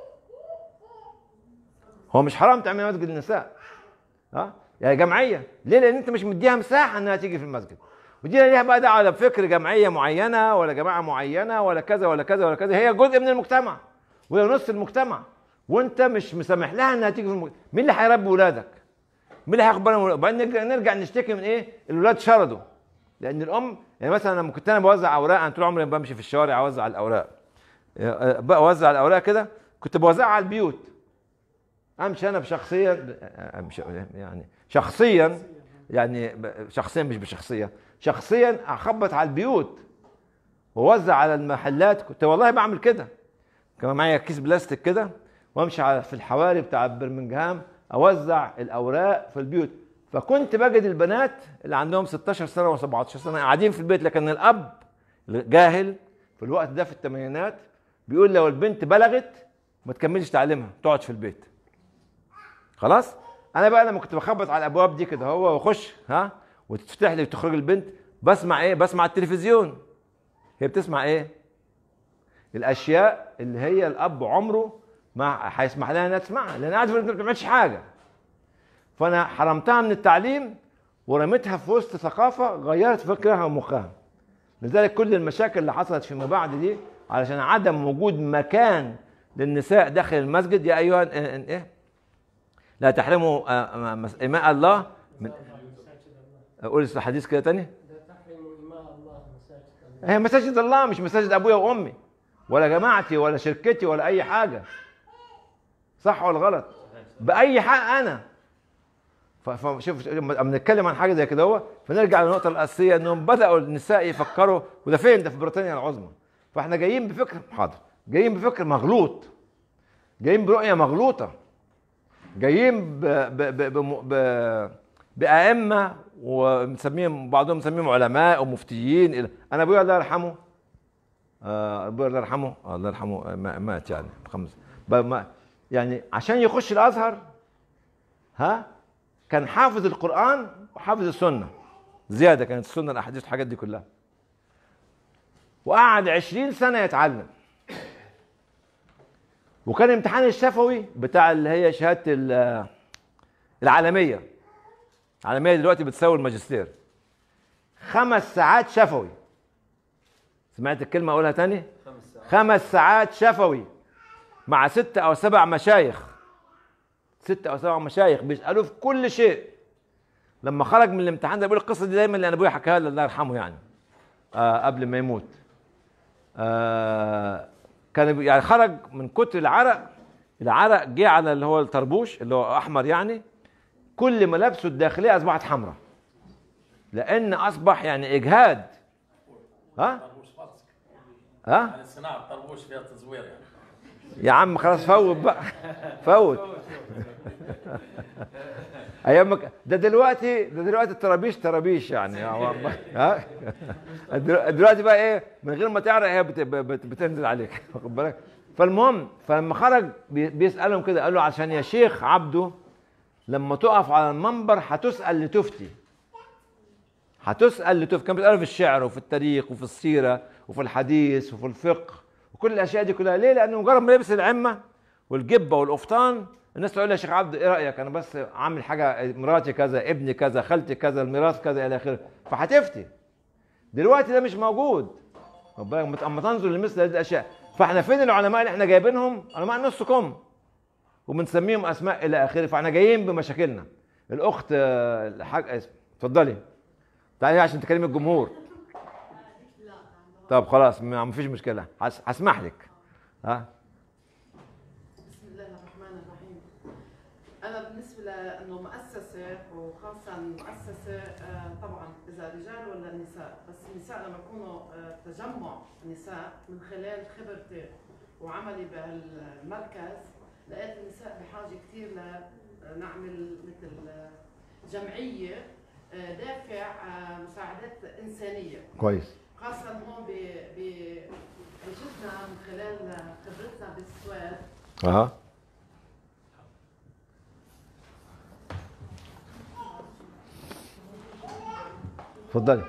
هو مش حرام تعمل مسجد للنساء ها يعني جمعيه ليه لان انت مش مديها مساحه انها تيجي في المسجد ودي لا ليها بقى دعوه لا بفكر جمعيه معينه ولا جماعه معينه ولا كذا ولا كذا ولا كذا هي جزء من المجتمع وهي نص المجتمع وانت مش مسامح لها انها تيجي في المجتمع مين اللي هيربي ولادك؟ مين اللي هياخد باله من ولادك؟ وبعدين نرجع, نرجع نشتكي من ايه؟ الولاد شردوا لان الام يعني مثلا لما كنت انا بوزع اوراق انا طول عمري بمشي في الشوارع اوزع الاوراق بقى اوزع الاوراق كده كنت بوزعها على البيوت امشي انا بشخصيا امشي يعني شخصيا يعني ب- شخصيا مش بشخصيه شخصيا اخبط على البيوت واوزع على المحلات كنت والله بعمل كده كان معايا كيس بلاستيك كده وامشي على في الحواري بتاع برمنجهام اوزع الاوراق في البيوت فكنت بجد البنات اللي عندهم 16 سنه و17 سنه قاعدين في البيت لكن الاب جاهل في الوقت ده في الثمانينات بيقول لو البنت بلغت ما تكملش تعليمها تقعد في البيت خلاص انا بقى لما كنت بخبط على الابواب دي كده هو واخش ها وتفتح لي وتخرج البنت بسمع ايه بسمع التلفزيون هي بتسمع ايه الاشياء اللي هي الاب عمره ما هيسمح لها انها تسمعها لان عارف انت ما بتعملش حاجه فانا حرمتها من التعليم ورميتها في وسط ثقافه غيرت فكرها ومخها لذلك كل المشاكل اللي حصلت فيما بعد دي علشان عدم وجود مكان للنساء داخل المسجد يا ايها ال- ال- ايه لا تحرموا آه، مس- إماء الله من قول الحديث كده تاني هي مساجد الله مش مساجد ابويا وامي ولا جماعتي ولا شركتي ولا اي حاجه صح ولا غلط باي حق انا ف- فشوف لما بنتكلم عن حاجه زي كده هو فنرجع للنقطه الاساسيه انهم بداوا النساء يفكروا وده فين ده في بريطانيا العظمى فاحنا جايين بفكر حاضر جايين بفكر مغلوط جايين برؤيه مغلوطه جايين ب ب ب ب ب بأئمة ومسميهم بعضهم مسميهم علماء ومفتيين إلى- أنا أبويا الله يرحمه آه، أبويا الله يرحمه آه، الله يرحمه آه، ما- مات يعني خمس ب- ما- يعني عشان يخش الأزهر ها كان حافظ القرآن وحافظ السنة زيادة كانت السنة الأحاديث الحاجات دي كلها وقعد عشرين سنة يتعلم وكان امتحان الشفوي بتاع اللي هي شهاده ال- العالميه العالميه دلوقتي بتساوي الماجستير خمس ساعات شفوي سمعت الكلمه اقولها تاني خمس ساعات شفوي مع ستة او سبع مشايخ ستة او سبع مشايخ بيسالوه في كل شيء لما خرج من الامتحان ده بيقول القصه دي دايما اللي انا ابويا حكاها لي الله يرحمه يعني آه قبل ما يموت آه كان بي- يعني خرج من كتر العرق العرق جه على اللي هو الطربوش اللي هو احمر يعني كل ملابسه الداخليه اصبحت حمراء لان اصبح يعني اجهاد ها طربوش فرسك ها يعني صناعة طربوش فيها تزوير يعني يا عم خلاص فوت بقى فوت ايام ما ك- ده دلوقتي ده دلوقتي الترابيش ترابيش يعني ها دلو- دلوقتي بقى ايه من غير ما تعرق هي بت- بت- بتنزل عليك واخد بالك فالمهم فلما خرج بي- بيسالهم كده قال له عشان يا شيخ عبده لما تقف على المنبر هتسال لتفتي هتسال لتفتي كان بيسالوا في الشعر وفي التاريخ وفي السيره وفي الحديث وفي الفقه وكل الاشياء دي كلها ليه؟ لانه مجرد ما يلبس العمه والجبه والقفطان الناس تقول لي يا شيخ عبد ايه رايك؟ انا بس عامل حاجه مراتي كذا ابني كذا خالتي كذا الميراث كذا الى اخره فهتفتي دلوقتي ده مش موجود خد بالك اما تنظر لمثل هذه الاشياء فاحنا فين العلماء اللي احنا جايبينهم؟ علماء نص كم وبنسميهم اسماء الى اخره فاحنا جايين بمشاكلنا الاخت آه، الحاج اسم اتفضلي تعالي عشان تكلمي الجمهور طب خلاص ما ما فيش مشكله هس- هسمح لك ها بسم الله الرحمن الرحيم انا بالنسبه لانه مؤسسه وخاصه مؤسسه آه، طبعا اذا رجال ولا نساء بس النساء لما يكونوا آه، تجمع نساء من خلال خبرتي وعملي بهالمركز لقيت النساء بحاجه كثير لنعمل مثل آه، جمعيه آه، دافع آه، مساعدات انسانيه كويس خاصة هون ب- ب- بجدنا من خلال خبرتنا بالسواد اها اتفضلي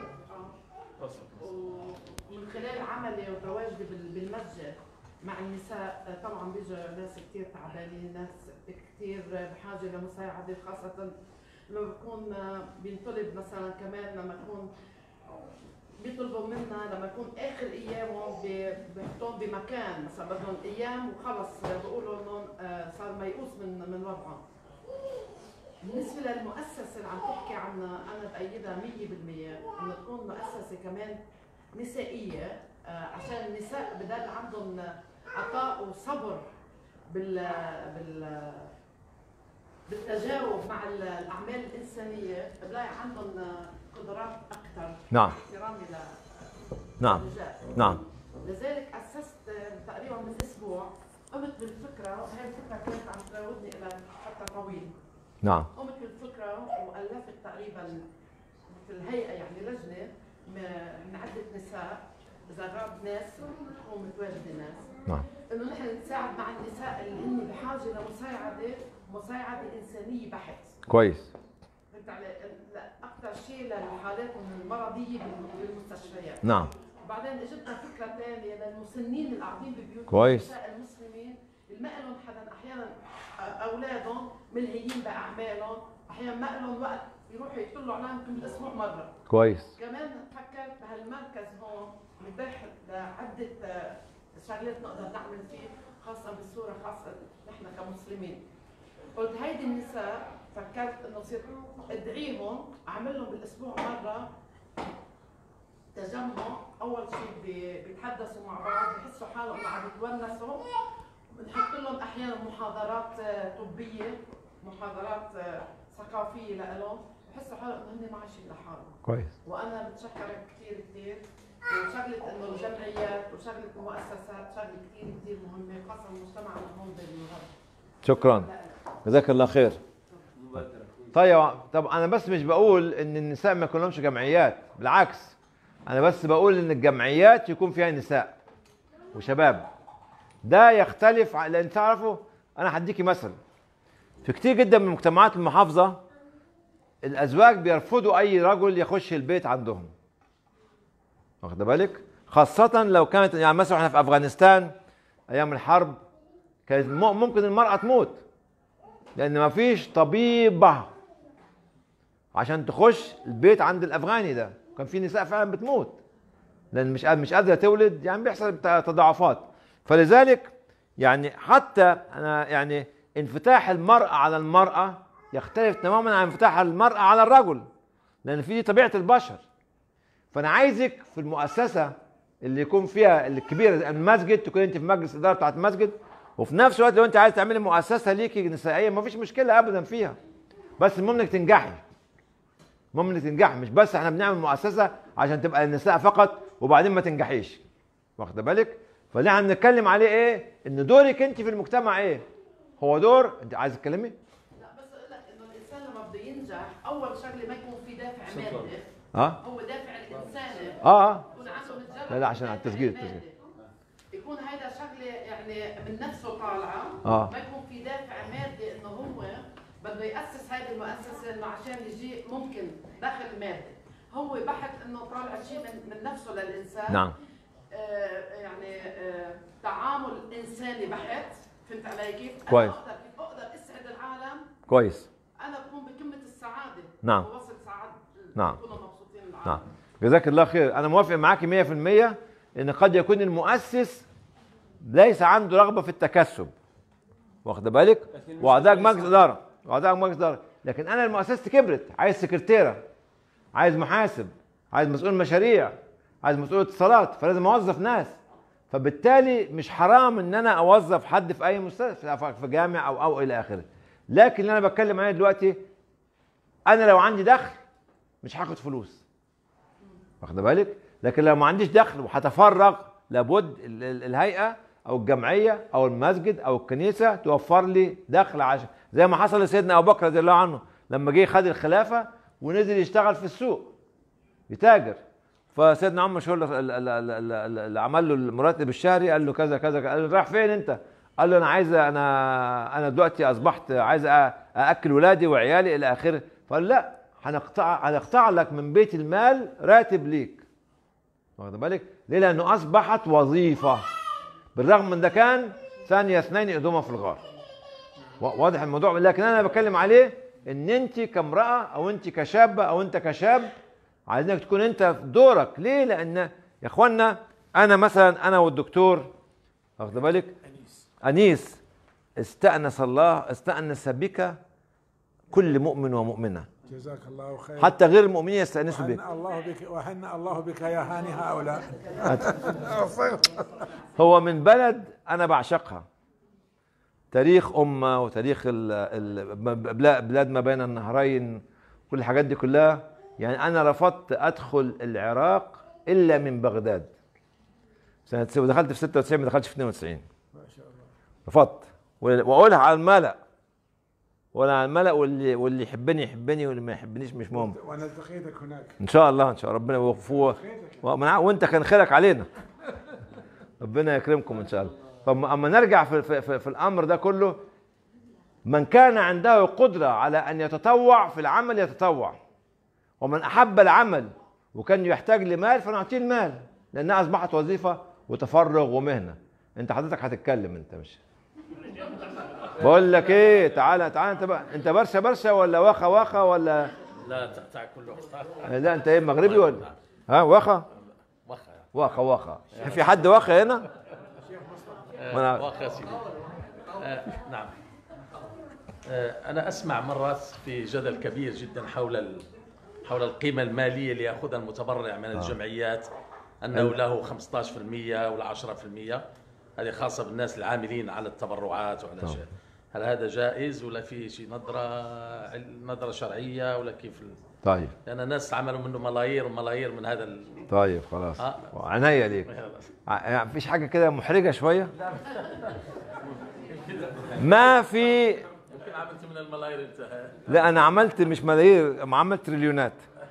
ومن خلال عملي وتواجدي بال- بالمسجد مع النساء طبعا بيجوا ناس كثير تعبانين ناس كثير بحاجة لمساعدة خاصة لما بكون بينطلب مثلا كمان لما يكون بيطلبوا منا لما يكون اخر ايامهم ب- بيحطوهم بمكان مثلا بدهم ايام وخلص بيقولوا انهم آه، صار ميؤوس من من وضعهم. بالنسبه للمؤسسه اللي عم تحكي عنها انا بايدها 100% انه تكون مؤسسه كمان نسائيه آه، عشان النساء بدل عندهم عطاء وصبر بال بال بالتجاوب مع الاعمال الانسانيه بلاقي عندهم قدرات اكثر نعم احترامي نعم للرجال نعم لذلك اسست تقريبا من اسبوع قمت بالفكره وهي الفكره كانت عم تراودني الى فتره طويل نعم قمت بالفكره والفت تقريبا مثل هيئه يعني لجنه م- من عده نساء اذا غاب ناس تكون متواجده ناس نعم انه نحن نساعد مع النساء اللي هن بحاجه لمساعده مساعده انسانيه بحت كويس فهمت علي؟ لا اكثر شيء للحالات المرضيه بال- بالمستشفيات نعم وبعدين اجتنا فكره ثانيه للمسنين اللي قاعدين ببيوتهم كويس. النساء المسلمين اللي ما لهم حدا احيانا اولادهم ملهيين باعمالهم احيانا ما لهم وقت يروحوا يطلعوا عليهم كل اسبوع مره كويس كمان فكرت بهالمركز هون متاح لعده آه، شغلات نقدر نعمل فيه خاصه بالصوره خاصه نحن كمسلمين قلت هيدي النساء فكرت انه صير ادعيهم اعمل لهم بالاسبوع مره تجمع اول شيء بي- بيتحدثوا مع بعض بحسوا حالهم عم يتونسوا بنحط لهم احيانا محاضرات آه، طبيه محاضرات آه، ثقافيه لهم بحسوا حالهم انه هن ما عايشين لحالهم كويس وانا بتشكرك كثير كثير وشغله انه الجمعيات وشغله المؤسسات شغله كثير كثير مهمه خاصه المجتمع هون بالغرب شكرا جزاك الله خير طيب طب انا بس مش بقول ان النساء ما يكون لهمش جمعيات بالعكس انا بس بقول ان الجمعيات يكون فيها نساء وشباب ده يختلف ع- لان تعرفوا انا هديكي مثل في كتير جدا من مجتمعات المحافظه الازواج بيرفضوا اي رجل يخش البيت عندهم واخد بالك خاصه لو كانت يعني مثلا احنا في افغانستان ايام الحرب كانت م- ممكن المراه تموت لان ما فيش طبيبه عشان تخش البيت عند الافغاني ده كان في نساء فعلا بتموت لان مش قاد- مش قادره تولد يعني بيحصل ت- تضاعفات فلذلك يعني حتى انا يعني انفتاح المراه على المراه يختلف تماما عن انفتاح المراه على الرجل لان في دي طبيعه البشر فانا عايزك في المؤسسه اللي يكون فيها الكبيره المسجد تكون انت في مجلس الاداره بتاعت المسجد وفي نفس الوقت لو انت عايز تعملي مؤسسه ليكي نسائيه ما فيش مشكله ابدا فيها بس المهم انك تنجحي المهم انك تنجحي مش بس احنا بنعمل مؤسسه عشان تبقى للنساء فقط وبعدين ما تنجحيش واخده بالك فاللي احنا بنتكلم عليه ايه ان دورك انت في المجتمع ايه هو دور انت عايز تتكلمي لا بس اقول لك انه الانسان لما بده ينجح اول شغله ما يكون في دافع مادي اه هو دافع الانساني اه اه يكون عنده متجرد لا، لا، عشان على دافع التسجيل، مادي. التسجيل. يكون هيدا شغله يعني من نفسه طالعه آه. ما يكون في دافع مادي انه هو بده ياسس هذه المؤسسه انه عشان يجي ممكن دخل مادي هو بحث انه طالع شيء من من نفسه للانسان نعم آه، يعني آه، تعامل انساني بحت فهمت علي كيف؟ كويس. انا اقدر كيف اقدر اسعد العالم كويس انا بكون بقمه السعاده نعم. ووصل سعاده نعم. يكونوا مبسوطين العالم نعم جزاك الله خير انا موافق معاك 100% ان قد يكون المؤسس ليس عنده رغبه في التكسب واخد بالك واعضاء مجلس اداره واعضاء مجلس اداره لكن انا المؤسسه كبرت عايز سكرتيره عايز محاسب عايز مسؤول مشاريع عايز مسؤول اتصالات فلازم اوظف ناس فبالتالي مش حرام ان انا اوظف حد في اي مستشفى في جامع او او الى اخره لكن اللي انا بتكلم عليه دلوقتي انا لو عندي دخل مش هاخد فلوس واخد بالك لكن لو ما عنديش دخل وهتفرغ لابد ال- ال- الهيئه او الجمعيه او المسجد او الكنيسه توفر لي دخل عشان زي ما حصل لسيدنا ابو بكر رضي الله عنه لما جه خد الخلافه ونزل يشتغل في السوق يتاجر فسيدنا عمر مشهور اللي- اللي- اللي اللي عمل له المرتب الشهري قال له كذا كذا قال له رايح فين انت؟ قال له انا عايز انا انا دلوقتي اصبحت عايز أ- ااكل ولادي وعيالي الى اخره فقال لا هنقطع هنقطع لك من بيت المال راتب ليك واخد بالك؟ ليه؟ لانه اصبحت وظيفه بالرغم من ده كان ثانيه اثنين يقدمها في الغار وا- واضح الموضوع لكن انا بتكلم عليه ان انت كامراه او انت كشابه او انت كشاب عايزينك تكون انت في دورك ليه لان يا اخوانا انا مثلا انا والدكتور واخد بالك انيس استانس الله استانس بك كل مؤمن ومؤمنه جزاك الله خير حتى غير المؤمنين يستانسوا بك وهن الله بك وهن الله بك يا هاني هؤلاء هو من بلد انا بعشقها تاريخ امه وتاريخ ال- ال- بلا- بلاد ما بين النهرين كل الحاجات دي كلها يعني انا رفضت ادخل العراق الا من بغداد سنه ودخلت في 96 ما دخلتش في 92 ما شاء الله رفضت واقولها على الملأ ولا على الملأ واللي واللي يحبني يحبني واللي ما يحبنيش مش مهم وانا التقيتك هناك ان شاء الله ان شاء الله ربنا يوفقه ومن- وانت كان خيرك علينا ربنا يكرمكم ان شاء الله طب اما نرجع في, في, في, في الامر ده كله من كان عنده قدره على ان يتطوع في العمل يتطوع ومن احب العمل وكان يحتاج لمال فنعطيه المال لانها اصبحت وظيفه وتفرغ ومهنه انت حضرتك هتتكلم انت مش بقول لك ايه تعالى تعالى انت بقى انت برشا برشا ولا واخا واخا ولا لا تاع كل وقت لا انت ايه مغربي ولا ها واخا وخا واخا واخا في حد واخا هنا وأنا- وخا سيدي آه، نعم آه، أنا أسمع مرات في جدل كبير جدا حول ال- حول القيمة المالية اللي يأخذها المتبرع من الجمعيات أنه له 15% ولا 10% هذه خاصة بالناس العاملين على التبرعات وعلى شيء هل هذا جائز ولا في شيء نظرة عل- نظرة شرعية ولا كيف ال- طيب لأن الناس عملوا منه ملايير وملايير من هذا ال... طيب خلاص آه. عينيا ليك ع- يعني مفيش حاجه كده محرجه شويه ما في يمكن عملت من الملايير انت لا انا عملت مش ملايير عملت تريليونات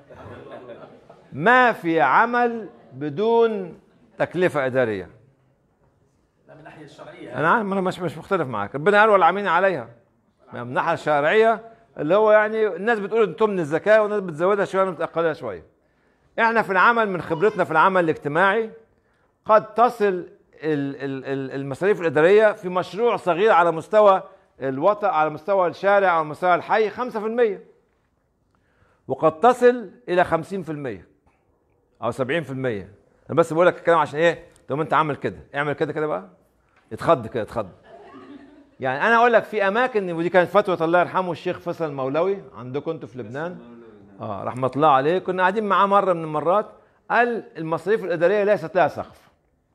ما في عمل بدون تكلفه اداريه لا من الناحية الشرعية انا عارف انا مش مش مختلف معاك ربنا قال والعاملين عليها من الناحيه الشرعيه اللي هو يعني الناس بتقول انتم من الزكاه والناس بتزودها شويه وبتقللها شويه احنا في العمل من خبرتنا في العمل الاجتماعي قد تصل ال- ال- ال- المصاريف الاداريه في مشروع صغير على مستوى الوطن على مستوى الشارع على مستوى الحي 5% وقد تصل الى 50% او 70% انا بس بقول لك الكلام عشان ايه طب انت عامل كده اعمل كده كده بقى اتخض كده اتخض يعني انا اقول لك في اماكن ودي كانت فتوى الله يرحمه الشيخ فيصل المولوي عندكم انتوا في لبنان اه رحمه الله عليه كنا قاعدين معاه مره من المرات قال المصاريف الاداريه ليست لها سقف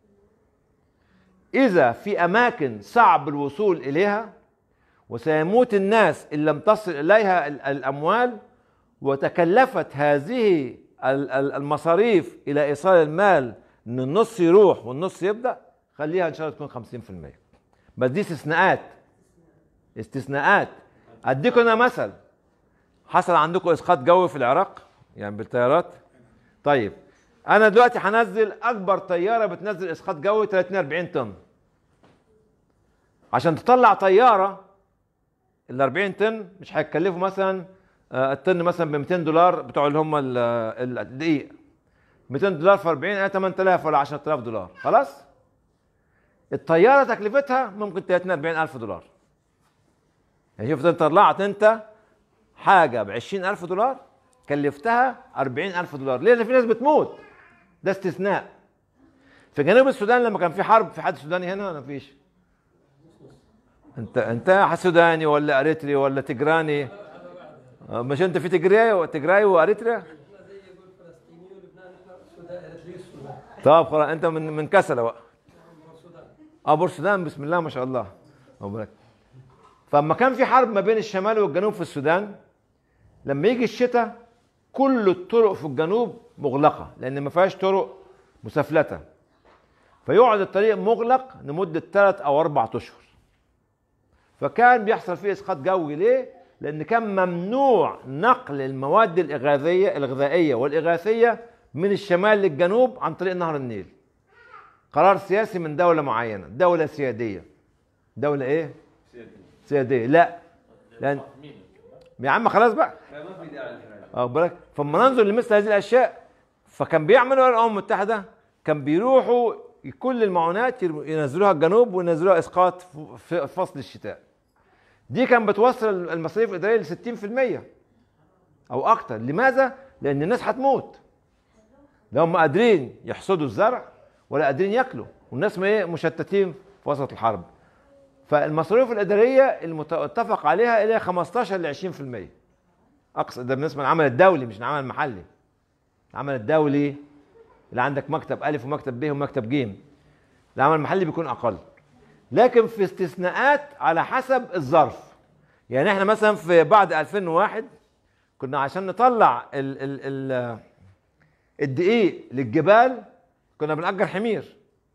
اذا في اماكن صعب الوصول اليها وسيموت الناس ان لم تصل اليها ال- الاموال وتكلفت هذه ال- ال- المصاريف الى ايصال المال ان النص يروح والنص يبدا خليها ان شاء الله تكون 50% بس دي استثناءات استثناءات اديكم انا مثل حصل عندكم اسقاط جوي في العراق يعني بالطيارات طيب انا دلوقتي هنزل اكبر طياره بتنزل اسقاط جوي 30 40 طن عشان تطلع طياره ال 40 طن مش هيتكلفوا مثلا آه، الطن مثلا ب 200 دولار بتوع اللي هم ال- ال- الدقيق 200 دولار في 40 يعني 8000 ولا 10000 دولار خلاص الطياره تكلفتها ممكن 30 40 الف دولار يعني شوف انت طلعت انت حاجه ب 20000 دولار كلفتها 40000 دولار ليه؟ لان في ناس بتموت ده استثناء في جنوب السودان لما كان في حرب في حد سوداني هنا ولا مفيش؟ انت انت سوداني ولا اريتري ولا تجراني آه، مش انت في تجراي وتجراي واريتريا؟ طب خلاص انت من من كسله بقى اه بور السودان بسم الله ما شاء الله مبارك فلما كان في حرب ما بين الشمال والجنوب في السودان لما يجي الشتاء كل الطرق في الجنوب مغلقه لان ما فيهاش طرق مسافلته فيقعد الطريق مغلق لمده ثلاث او اربع اشهر فكان بيحصل فيه اسقاط جوي ليه؟ لان كان ممنوع نقل المواد الاغاثيه الغذائيه والاغاثيه من الشمال للجنوب عن طريق نهر النيل قرار سياسي من دوله معينه دوله سياديه دوله ايه سياديه لا لان يا عم خلاص بقى ما في داعي للحرج. اه بالك فلما ننظر لمثل هذه الاشياء فكان بيعملوا الامم المتحده كان بيروحوا كل المعونات يرم- ينزلوها الجنوب وينزلوها اسقاط ف- في فصل الشتاء دي كان بتوصل المصاريف الاداريه ل 60% او اكتر لماذا لان الناس هتموت لو هم قادرين يحصدوا الزرع ولا قادرين ياكلوا والناس ما إيه؟ مشتتين في وسط الحرب فالمصاريف الاداريه المتفق عليها الى 15 ل 20% اقصى ده بالنسبه للعمل الدولي مش العمل المحلي العمل الدولي اللي عندك مكتب الف ومكتب ب ومكتب ج العمل المحلي بيكون اقل لكن في استثناءات على حسب الظرف يعني احنا مثلا في بعد 2001 كنا عشان نطلع ال ال ال الدقيق للجبال كنا بنأجر حمير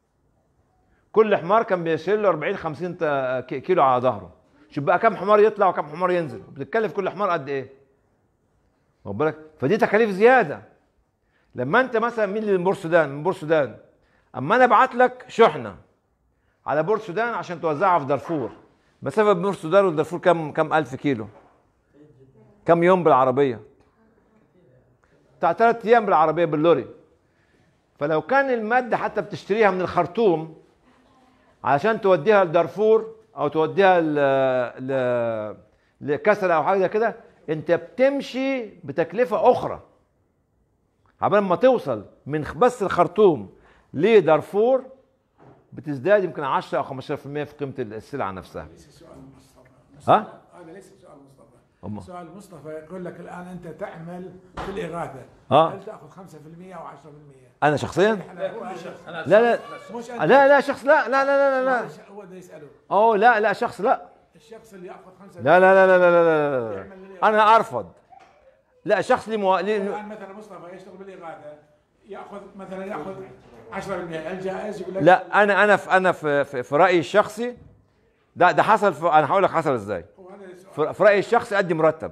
كل حمار كان بيشيل له 40 50 تا- كي- كيلو على ظهره شوف بقى كم حمار يطلع وكم حمار ينزل بتتكلف كل حمار قد ايه واخد بالك فدي تكاليف زياده لما انت مثلا مين اللي من بور السودان من بور السودان اما انا ابعت لك شحنه على بور السودان عشان توزعها في دارفور مسافه بين بور السودان ودارفور كم كم الف كيلو كم يوم بالعربيه بتاع ثلاث ايام بالعربيه باللوري فلو كان الماده حتى بتشتريها من الخرطوم علشان توديها لدارفور او توديها ل ل لكسل او حاجه زي كده انت بتمشي بتكلفه اخرى عبال ما توصل من بس الخرطوم لدارفور بتزداد يمكن 10 او 15% في قيمه السلعه نفسها سؤال مصطفى ها؟ هذا ليس سؤال مصطفى أما. سؤال مصطفى يقول لك الان انت تعمل في الاغاثه آه. هل تاخذ 5% او 10%؟ انا شخصيا احنا هو هذا- لا لا مش انت لا لا شخص لا لا لا لا لا هو هو اللي يساله اوه لا لا شخص لا الشخص اللي ياخذ 5% لا لا لا لا لا لا, لا, لا. انا ارفض لا شخص لي, مو... لي... الان مثلا مصطفى يشتغل بالاغاثه ياخذ مثلا ياخذ 10% هل جائز يقول لك لا انا انا في انا في, في, في رايي الشخصي ده ده حصل في انا هقول لك حصل ازاي هو هذا السؤال في, في رايي الشخصي ادي مرتب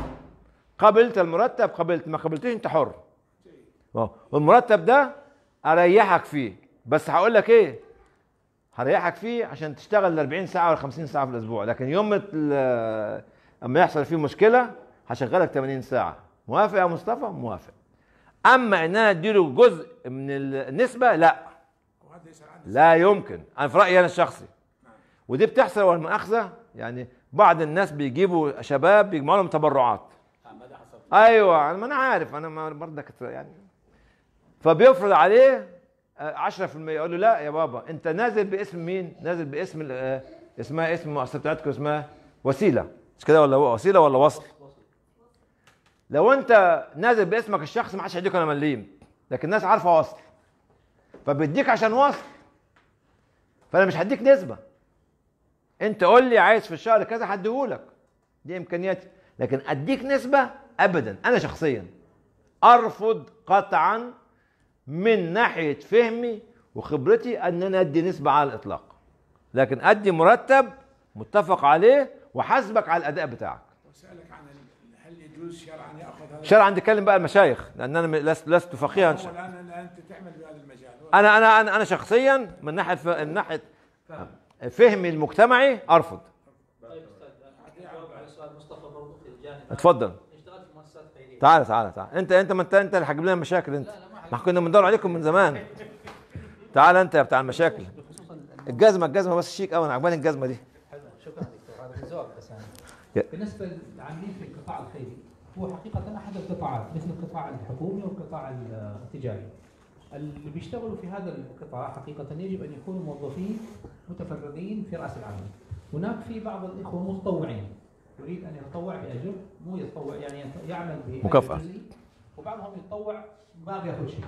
قبلت المرتب قبلت ما قبلتش انت حر اه والمرتب ده اريحك فيه بس هقول لك ايه هريحك فيه عشان تشتغل ال 40 ساعه ولا 50 ساعه في الاسبوع لكن يوم ال- اما يحصل فيه مشكله هشغلك 80 ساعه موافق يا مصطفى موافق اما ان انا اديله جزء من النسبه لا وهذا يسال عن لا يمكن انا في رايي انا الشخصي ودي بتحصل والمؤاخذه يعني بعض الناس بيجيبوا شباب بيجمعوا لهم تبرعات ايوه انا ما انا عارف انا ما برضك يعني فبيفرض عليه آه، 10% يقول له لا يا بابا انت نازل باسم مين؟ نازل باسم ال- آه، اسمها اسم المؤسسه بتاعتكم اسمها وسيله مش كده ولا وسيله ولا وصل؟ لو انت نازل باسمك الشخصي ما حدش هيديك ولا مليم لكن الناس عارفه وصل فبيديك عشان وصل فانا مش هديك نسبه انت قول لي عايز في الشهر كذا هديهولك دي امكانياتي لكن اديك نسبه ابدا انا شخصيا ارفض قطعا من ناحيه فهمي وخبرتي ان انا ادي نسبه على الاطلاق لكن ادي مرتب متفق عليه وحاسبك على الاداء بتاعك واسالك عن ال- هل يجوز شرعا ياخذ هذا شرعا نتكلم بقى المشايخ لان انا لست لست فقيها هو الان أن انت تعمل بهذا المجال انا انا انا انا شخصيا من ناحيه ف... من ناحيه فهمي المجتمعي ارفض طيب استاذ اجاوب على سؤال مصطفى برضه في الجانب اتفضل اشتغلت في مؤسسات خيريه تعال تعال تعال انت انت ما انت انت اللي حاجب لنا مشاكل انت ما إحنا كنا بندور عليكم من زمان تعال انت يا بتاع المشاكل الجزمه الجزمه بس شيك قوي انا عجباني الجزمه دي حلو شكرا دكتور هذا من ذوق بس يا- يعني بالنسبه للعاملين في القطاع الخيري هو حقيقه احد القطاعات مثل القطاع الحكومي والقطاع التجاري اللي بيشتغلوا في هذا القطاع حقيقه يجب ان يكونوا موظفين متفرغين في راس العمل هناك في بعض الاخوه متطوعين يريد ان يتطوع باجر مو يتطوع يعني يت- يعمل بأجر مكافأة. جزئي، وبعضهم يتطوع ما بياخذ شيء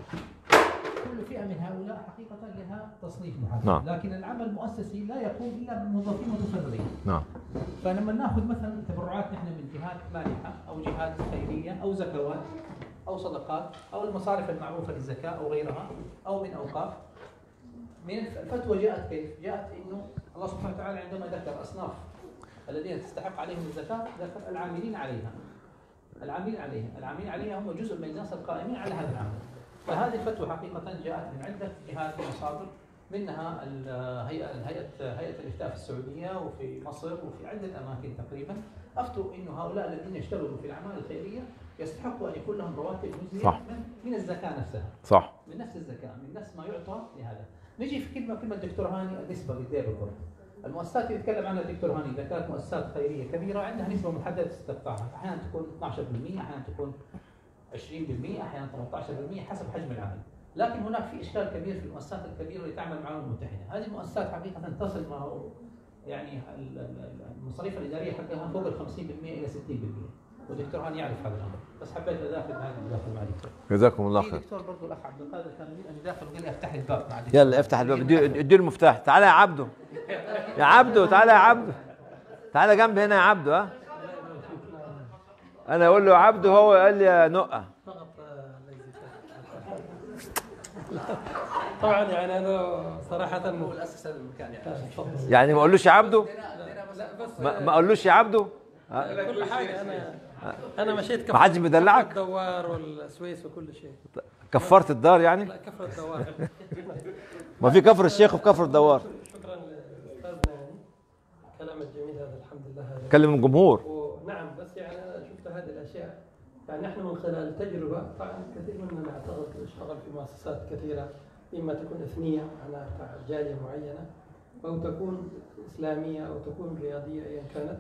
كل فئه من هؤلاء حقيقه لها تصنيف محدد نعم. لكن العمل المؤسسي لا يقوم الا بموظفين متفرغين نعم فلما ناخذ مثلا تبرعات نحن من جهات مانحه او جهات خيريه او زكوات او صدقات او المصارف المعروفه للزكاه او غيرها او من اوقاف من الف- الفتوى جاءت كيف؟ جاءت انه الله سبحانه وتعالى عندما ذكر اصناف الذين تستحق عليهم الزكاه ذكر العاملين عليها العاملين عليها، العاملين عليها هم جزء من الناس القائمين على هذا العمل. فهذه الفتوى حقيقه جاءت من عده جهات ومصادر منها الهيئه الهيئه هيئه الافتاء في السعوديه وفي مصر وفي عده اماكن تقريبا افتوا انه هؤلاء الذين يشتغلوا في الاعمال الخيريه يستحقوا ان يكون لهم رواتب مجزيه صح. من, من الزكاه نفسها. صح من نفس الزكاه من نفس ما يعطى لهذا نجي في كلمه كلمه الدكتور هاني النسبه قد ايه بالضبط المؤسسات اللي يتكلم عنها الدكتور هاني اذا كانت مؤسسات خيريه كبيره عندها نسبه محدده تستقطعها احيانا تكون 12% احيانا تكون 20% احيانا 18% حسب حجم العمل لكن هناك في اشكال كبير في المؤسسات الكبيره اللي تعمل مع الامم المتحده هذه المؤسسات حقيقه تصل ما هو يعني ال- ال- المصاريف الاداريه حقها فوق ال 50% الى 60% والدكتور هاني يعرف هذا الامر بس حبيت اداخل معي مداخل مع الدكتور جزاكم الله في خير دكتور برضه الاخ عبد القادر كان يريد ان يداخل وقال لي افتح لي الباب مع الدكتور يلا افتح الباب ادي ادي له المفتاح تعالى يا عبده يا عبده تعالى يا عبده تعالى جنبي هنا يا عبده ها انا اقول له يا عبده هو قال لي يا نقه فقط آه، الله يجزيك خير. طبعا يعني انا صراحه هو الاسس هذا المكان يعني تفضل يعني ما اقولوش يا عبده لا بس ما ما اقولوش يا عبده ها؟ كل حاجه انا انا مشيت كفر ما حدش بيدلعك؟ كفر الدوار والسويس وكل شيء كفرت الدار يعني لا كفر الدوار ما في كفر الشيخ وفي كفر الدوار شكرا لاستاذنا يعني كلام الجميل هذا الحمد لله هذا كلم الجمهور ونعم بس يعني انا شفت هذه الاشياء يعني نحن من خلال التجربه طبعا كثير منا نعتقد اشتغل في مؤسسات كثيره اما تكون اثنيه على تاع جاليه معينه او تكون اسلاميه او تكون رياضيه ايا كانت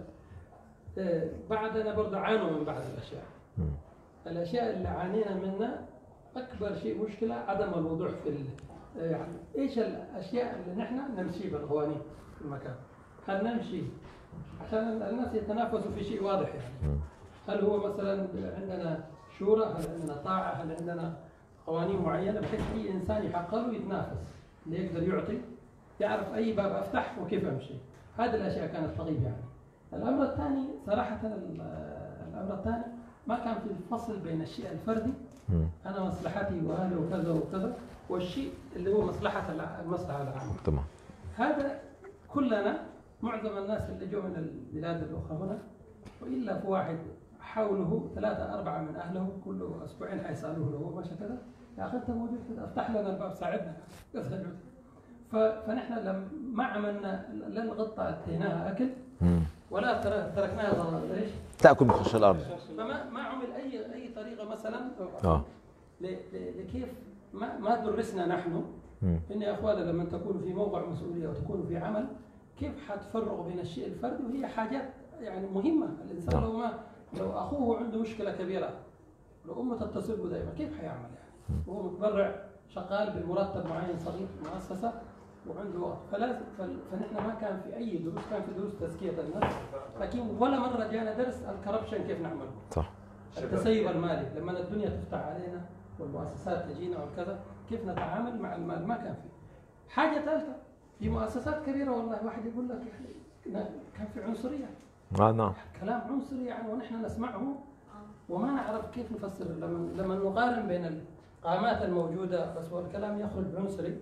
آه، بعدنا برضه عانوا من بعض الاشياء الاشياء اللي عانينا منها اكبر شيء مشكله عدم الوضوح في ال- آه، يعني ايش الاشياء اللي نحن نمشي بالقوانين في المكان هل نمشي عشان الناس يتنافسوا في شيء واضح يعني هل هو مثلا عندنا شورى هل عندنا طاعه هل عندنا قوانين معينه بحيث اي انسان يحق له يتنافس اللي يقدر يعطي يعرف اي باب افتح وكيف امشي هذه الاشياء كانت تغيب يعني الامر الثاني صراحه ال- الامر الثاني ما كان في الفصل بين الشيء الفردي انا مصلحتي واهلي وكذا وكذا والشيء اللي هو مصلحه الع- المصلحه العامه تمام هذا كلنا معظم الناس اللي جو من البلاد الاخرى هنا والا في واحد حوله ثلاثة أربعة من أهله كل أسبوعين حيسألوه لو هو ماشي كذا يا أخي أنت موجود كذا افتح لنا الباب ساعدنا كذا جود. ف- فنحن لم ما عملنا لا الغطة أتيناها أكل ولا تر- تركناها ض- ايش؟ تاكل من خش الارض فما ما عمل أي أي طريقة مثلا اه ل- ل- لكيف ما ما درسنا نحن مم. ان يا اخوانا لما تكونوا في موقع مسؤوليه وتكونوا في عمل كيف حتفرقوا بين الشيء الفردي وهي حاجات يعني مهمه الانسان نعم. لو ما لو اخوه عنده مشكله كبيره لو امه تتصل به دائما كيف حيعمل يعني؟ وهو متبرع شغال بمرتب معين صغير في مؤسسه وعنده وقت فلازم فل- فنحن ما كان في اي دروس كان في دروس تزكيه النفس لكن ولا مره جانا درس الكربشن كيف نعمله صح التسيب المالي لما الدنيا تفتح علينا والمؤسسات تجينا وكذا كيف نتعامل مع المال ما كان في حاجه ثالثه في مؤسسات كبيره والله واحد يقول لك يعني كان في عنصريه اه نعم كلام عنصري يعني ونحن نسمعه وما نعرف كيف نفسر لما لما نقارن بين القامات الموجوده بس والكلام يخرج بعنصري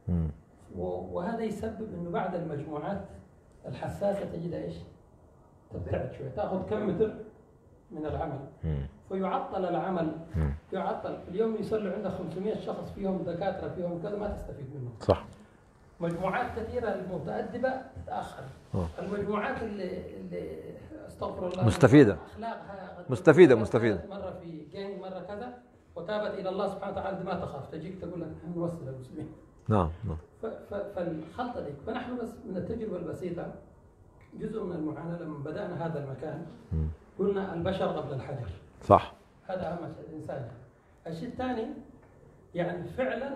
مم. و- وهذا يسبب انه بعد المجموعات الحساسه تجدها ايش؟ تبتعد شويه تاخذ كم متر من العمل مم. فيعطل العمل مم. يعطل اليوم يصلوا عندك 500 شخص فيهم دكاتره فيهم كذا ما تستفيد منهم صح مجموعات كثيره المتادبه تتاخر آه. المجموعات اللي اللي استغفر الله مستفيدة. اخلاقها مستفيدة، مرة مستفيدة. كانت مره في جانج مره كذا وتابت الى الله سبحانه وتعالى ما تخاف تجيك تقول لك نحن نوصل المسلمين نعم نعم ف- ف- فالخلطه دي فنحن بس من التجربه البسيطه جزء من المعاناه لما بدانا هذا المكان مم. قلنا البشر قبل الحجر صح هذا اهم شيء الانسان الشيء الثاني يعني فعلا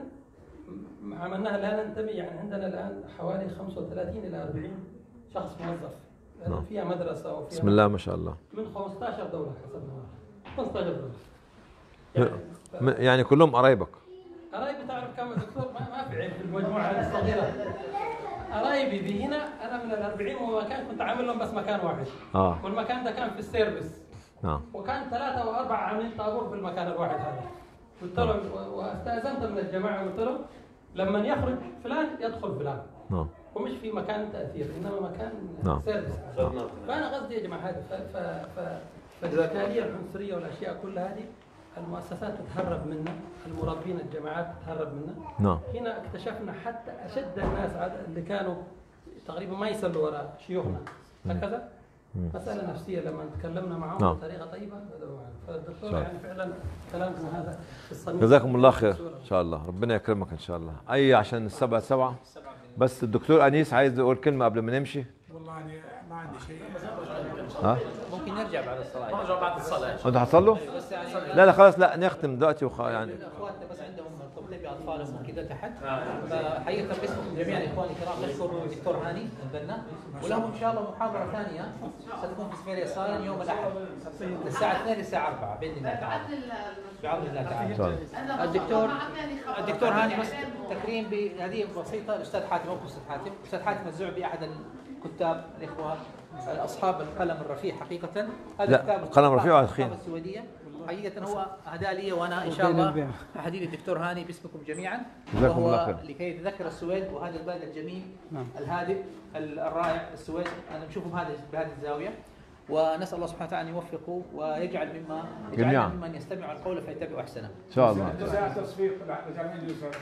م- عملناها لا ننتمي يعني عندنا الان حوالي 35 الى 40 شخص موظف لأن نعم. فيها مدرسه وفيها بسم الله ما شاء الله من 15 دوله حسبنا 15 دوله يعني م- يعني كلهم قرايبك قرايبي تعرف كم دكتور ما, ما في عيب في المجموعه الصغيره قرايبي دي هنا انا من ال 40 مكان كنت عامل لهم بس مكان واحد اه والمكان ده كان في السيرفيس نعم وكان ثلاثة وأربعة عاملين طابور في المكان الواحد هذا قلت لهم و- واستأذنت من الجماعة قلت لهم لما يخرج فلان يدخل فلان نعم ومش في مكان تأثير إنما مكان نعم. سيرفيس فأنا قصدي يا جماعة هذا ف... ف... ف... فالإشكالية العنصرية والأشياء كلها هذه المؤسسات تتهرب منا المربين الجماعات تتهرب منا نعم هنا اكتشفنا حتى أشد الناس عاد- اللي كانوا تقريبا ما يصلوا وراء شيوخنا هكذا مم. مسألة نفسية لما تكلمنا معهم نعم. بطريقة طيبة بدأوا معنا فالدكتور صح. يعني فعلا كلامكم هذا في الصميم جزاكم الله خير ان شاء الله ربنا يكرمك ان شاء الله اي عشان السبعة سبعة بس الدكتور انيس عايز يقول كلمة قبل ما نمشي والله أنا ما عندي شيء ها ممكن نرجع بعد الصلاه نرجع بعد الصلاه انت حتصلوا بس يعني لا لا خلاص لا نختم دلوقتي وخ... يعني اخواتنا بس عندهم مرتبطين باطفالهم وكذا تحت فحقيقه باسمكم جميعا اخواني الكرام نشكر الدكتور هاني البنا ولهم ان شاء الله محاضره ثانيه ستكون في سفير يسار يوم الاحد من الساعه 2 للساعه 4 باذن الله تعالى بعون الله تعالى ان شاء الله الدكتور الدكتور هاني بس تكريم بهديه بسيطه الاستاذ حاتم او الاستاذ حاتم الاستاذ حاتم الزعبي احد الكتاب الاخوه اصحاب القلم الرفيع حقيقه هذا لا، كتاب قلم رفيع ولا تخين؟ الثقافة السويديه حقيقه هو اهداء لي وانا ان شاء الله اهدي للدكتور هاني باسمكم جميعا جزاكم الله وهو خير. لكي يتذكر السويد وهذا البلد الجميل نعم. الهادئ الرائع السويد انا نشوفه بهذه بهذه الزاويه ونسال الله سبحانه وتعالى ان يوفقه ويجعل مما جميعاً. يجعل ممن يستمع القول فيتبع احسنه ان شاء الله جزاء تصفيق لجميع اليسار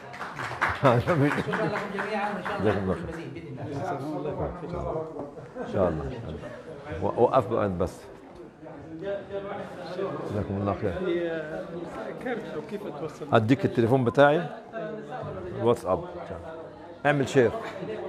شكرا لكم جميعا وان شاء الله جزاكم الله نكون خير. مزيد باذن الله ان شاء الله و- وقف بقى انت بس جزاكم الله خير كيف او كيف توصل اديك التليفون بتاعي الواتساب اعمل شير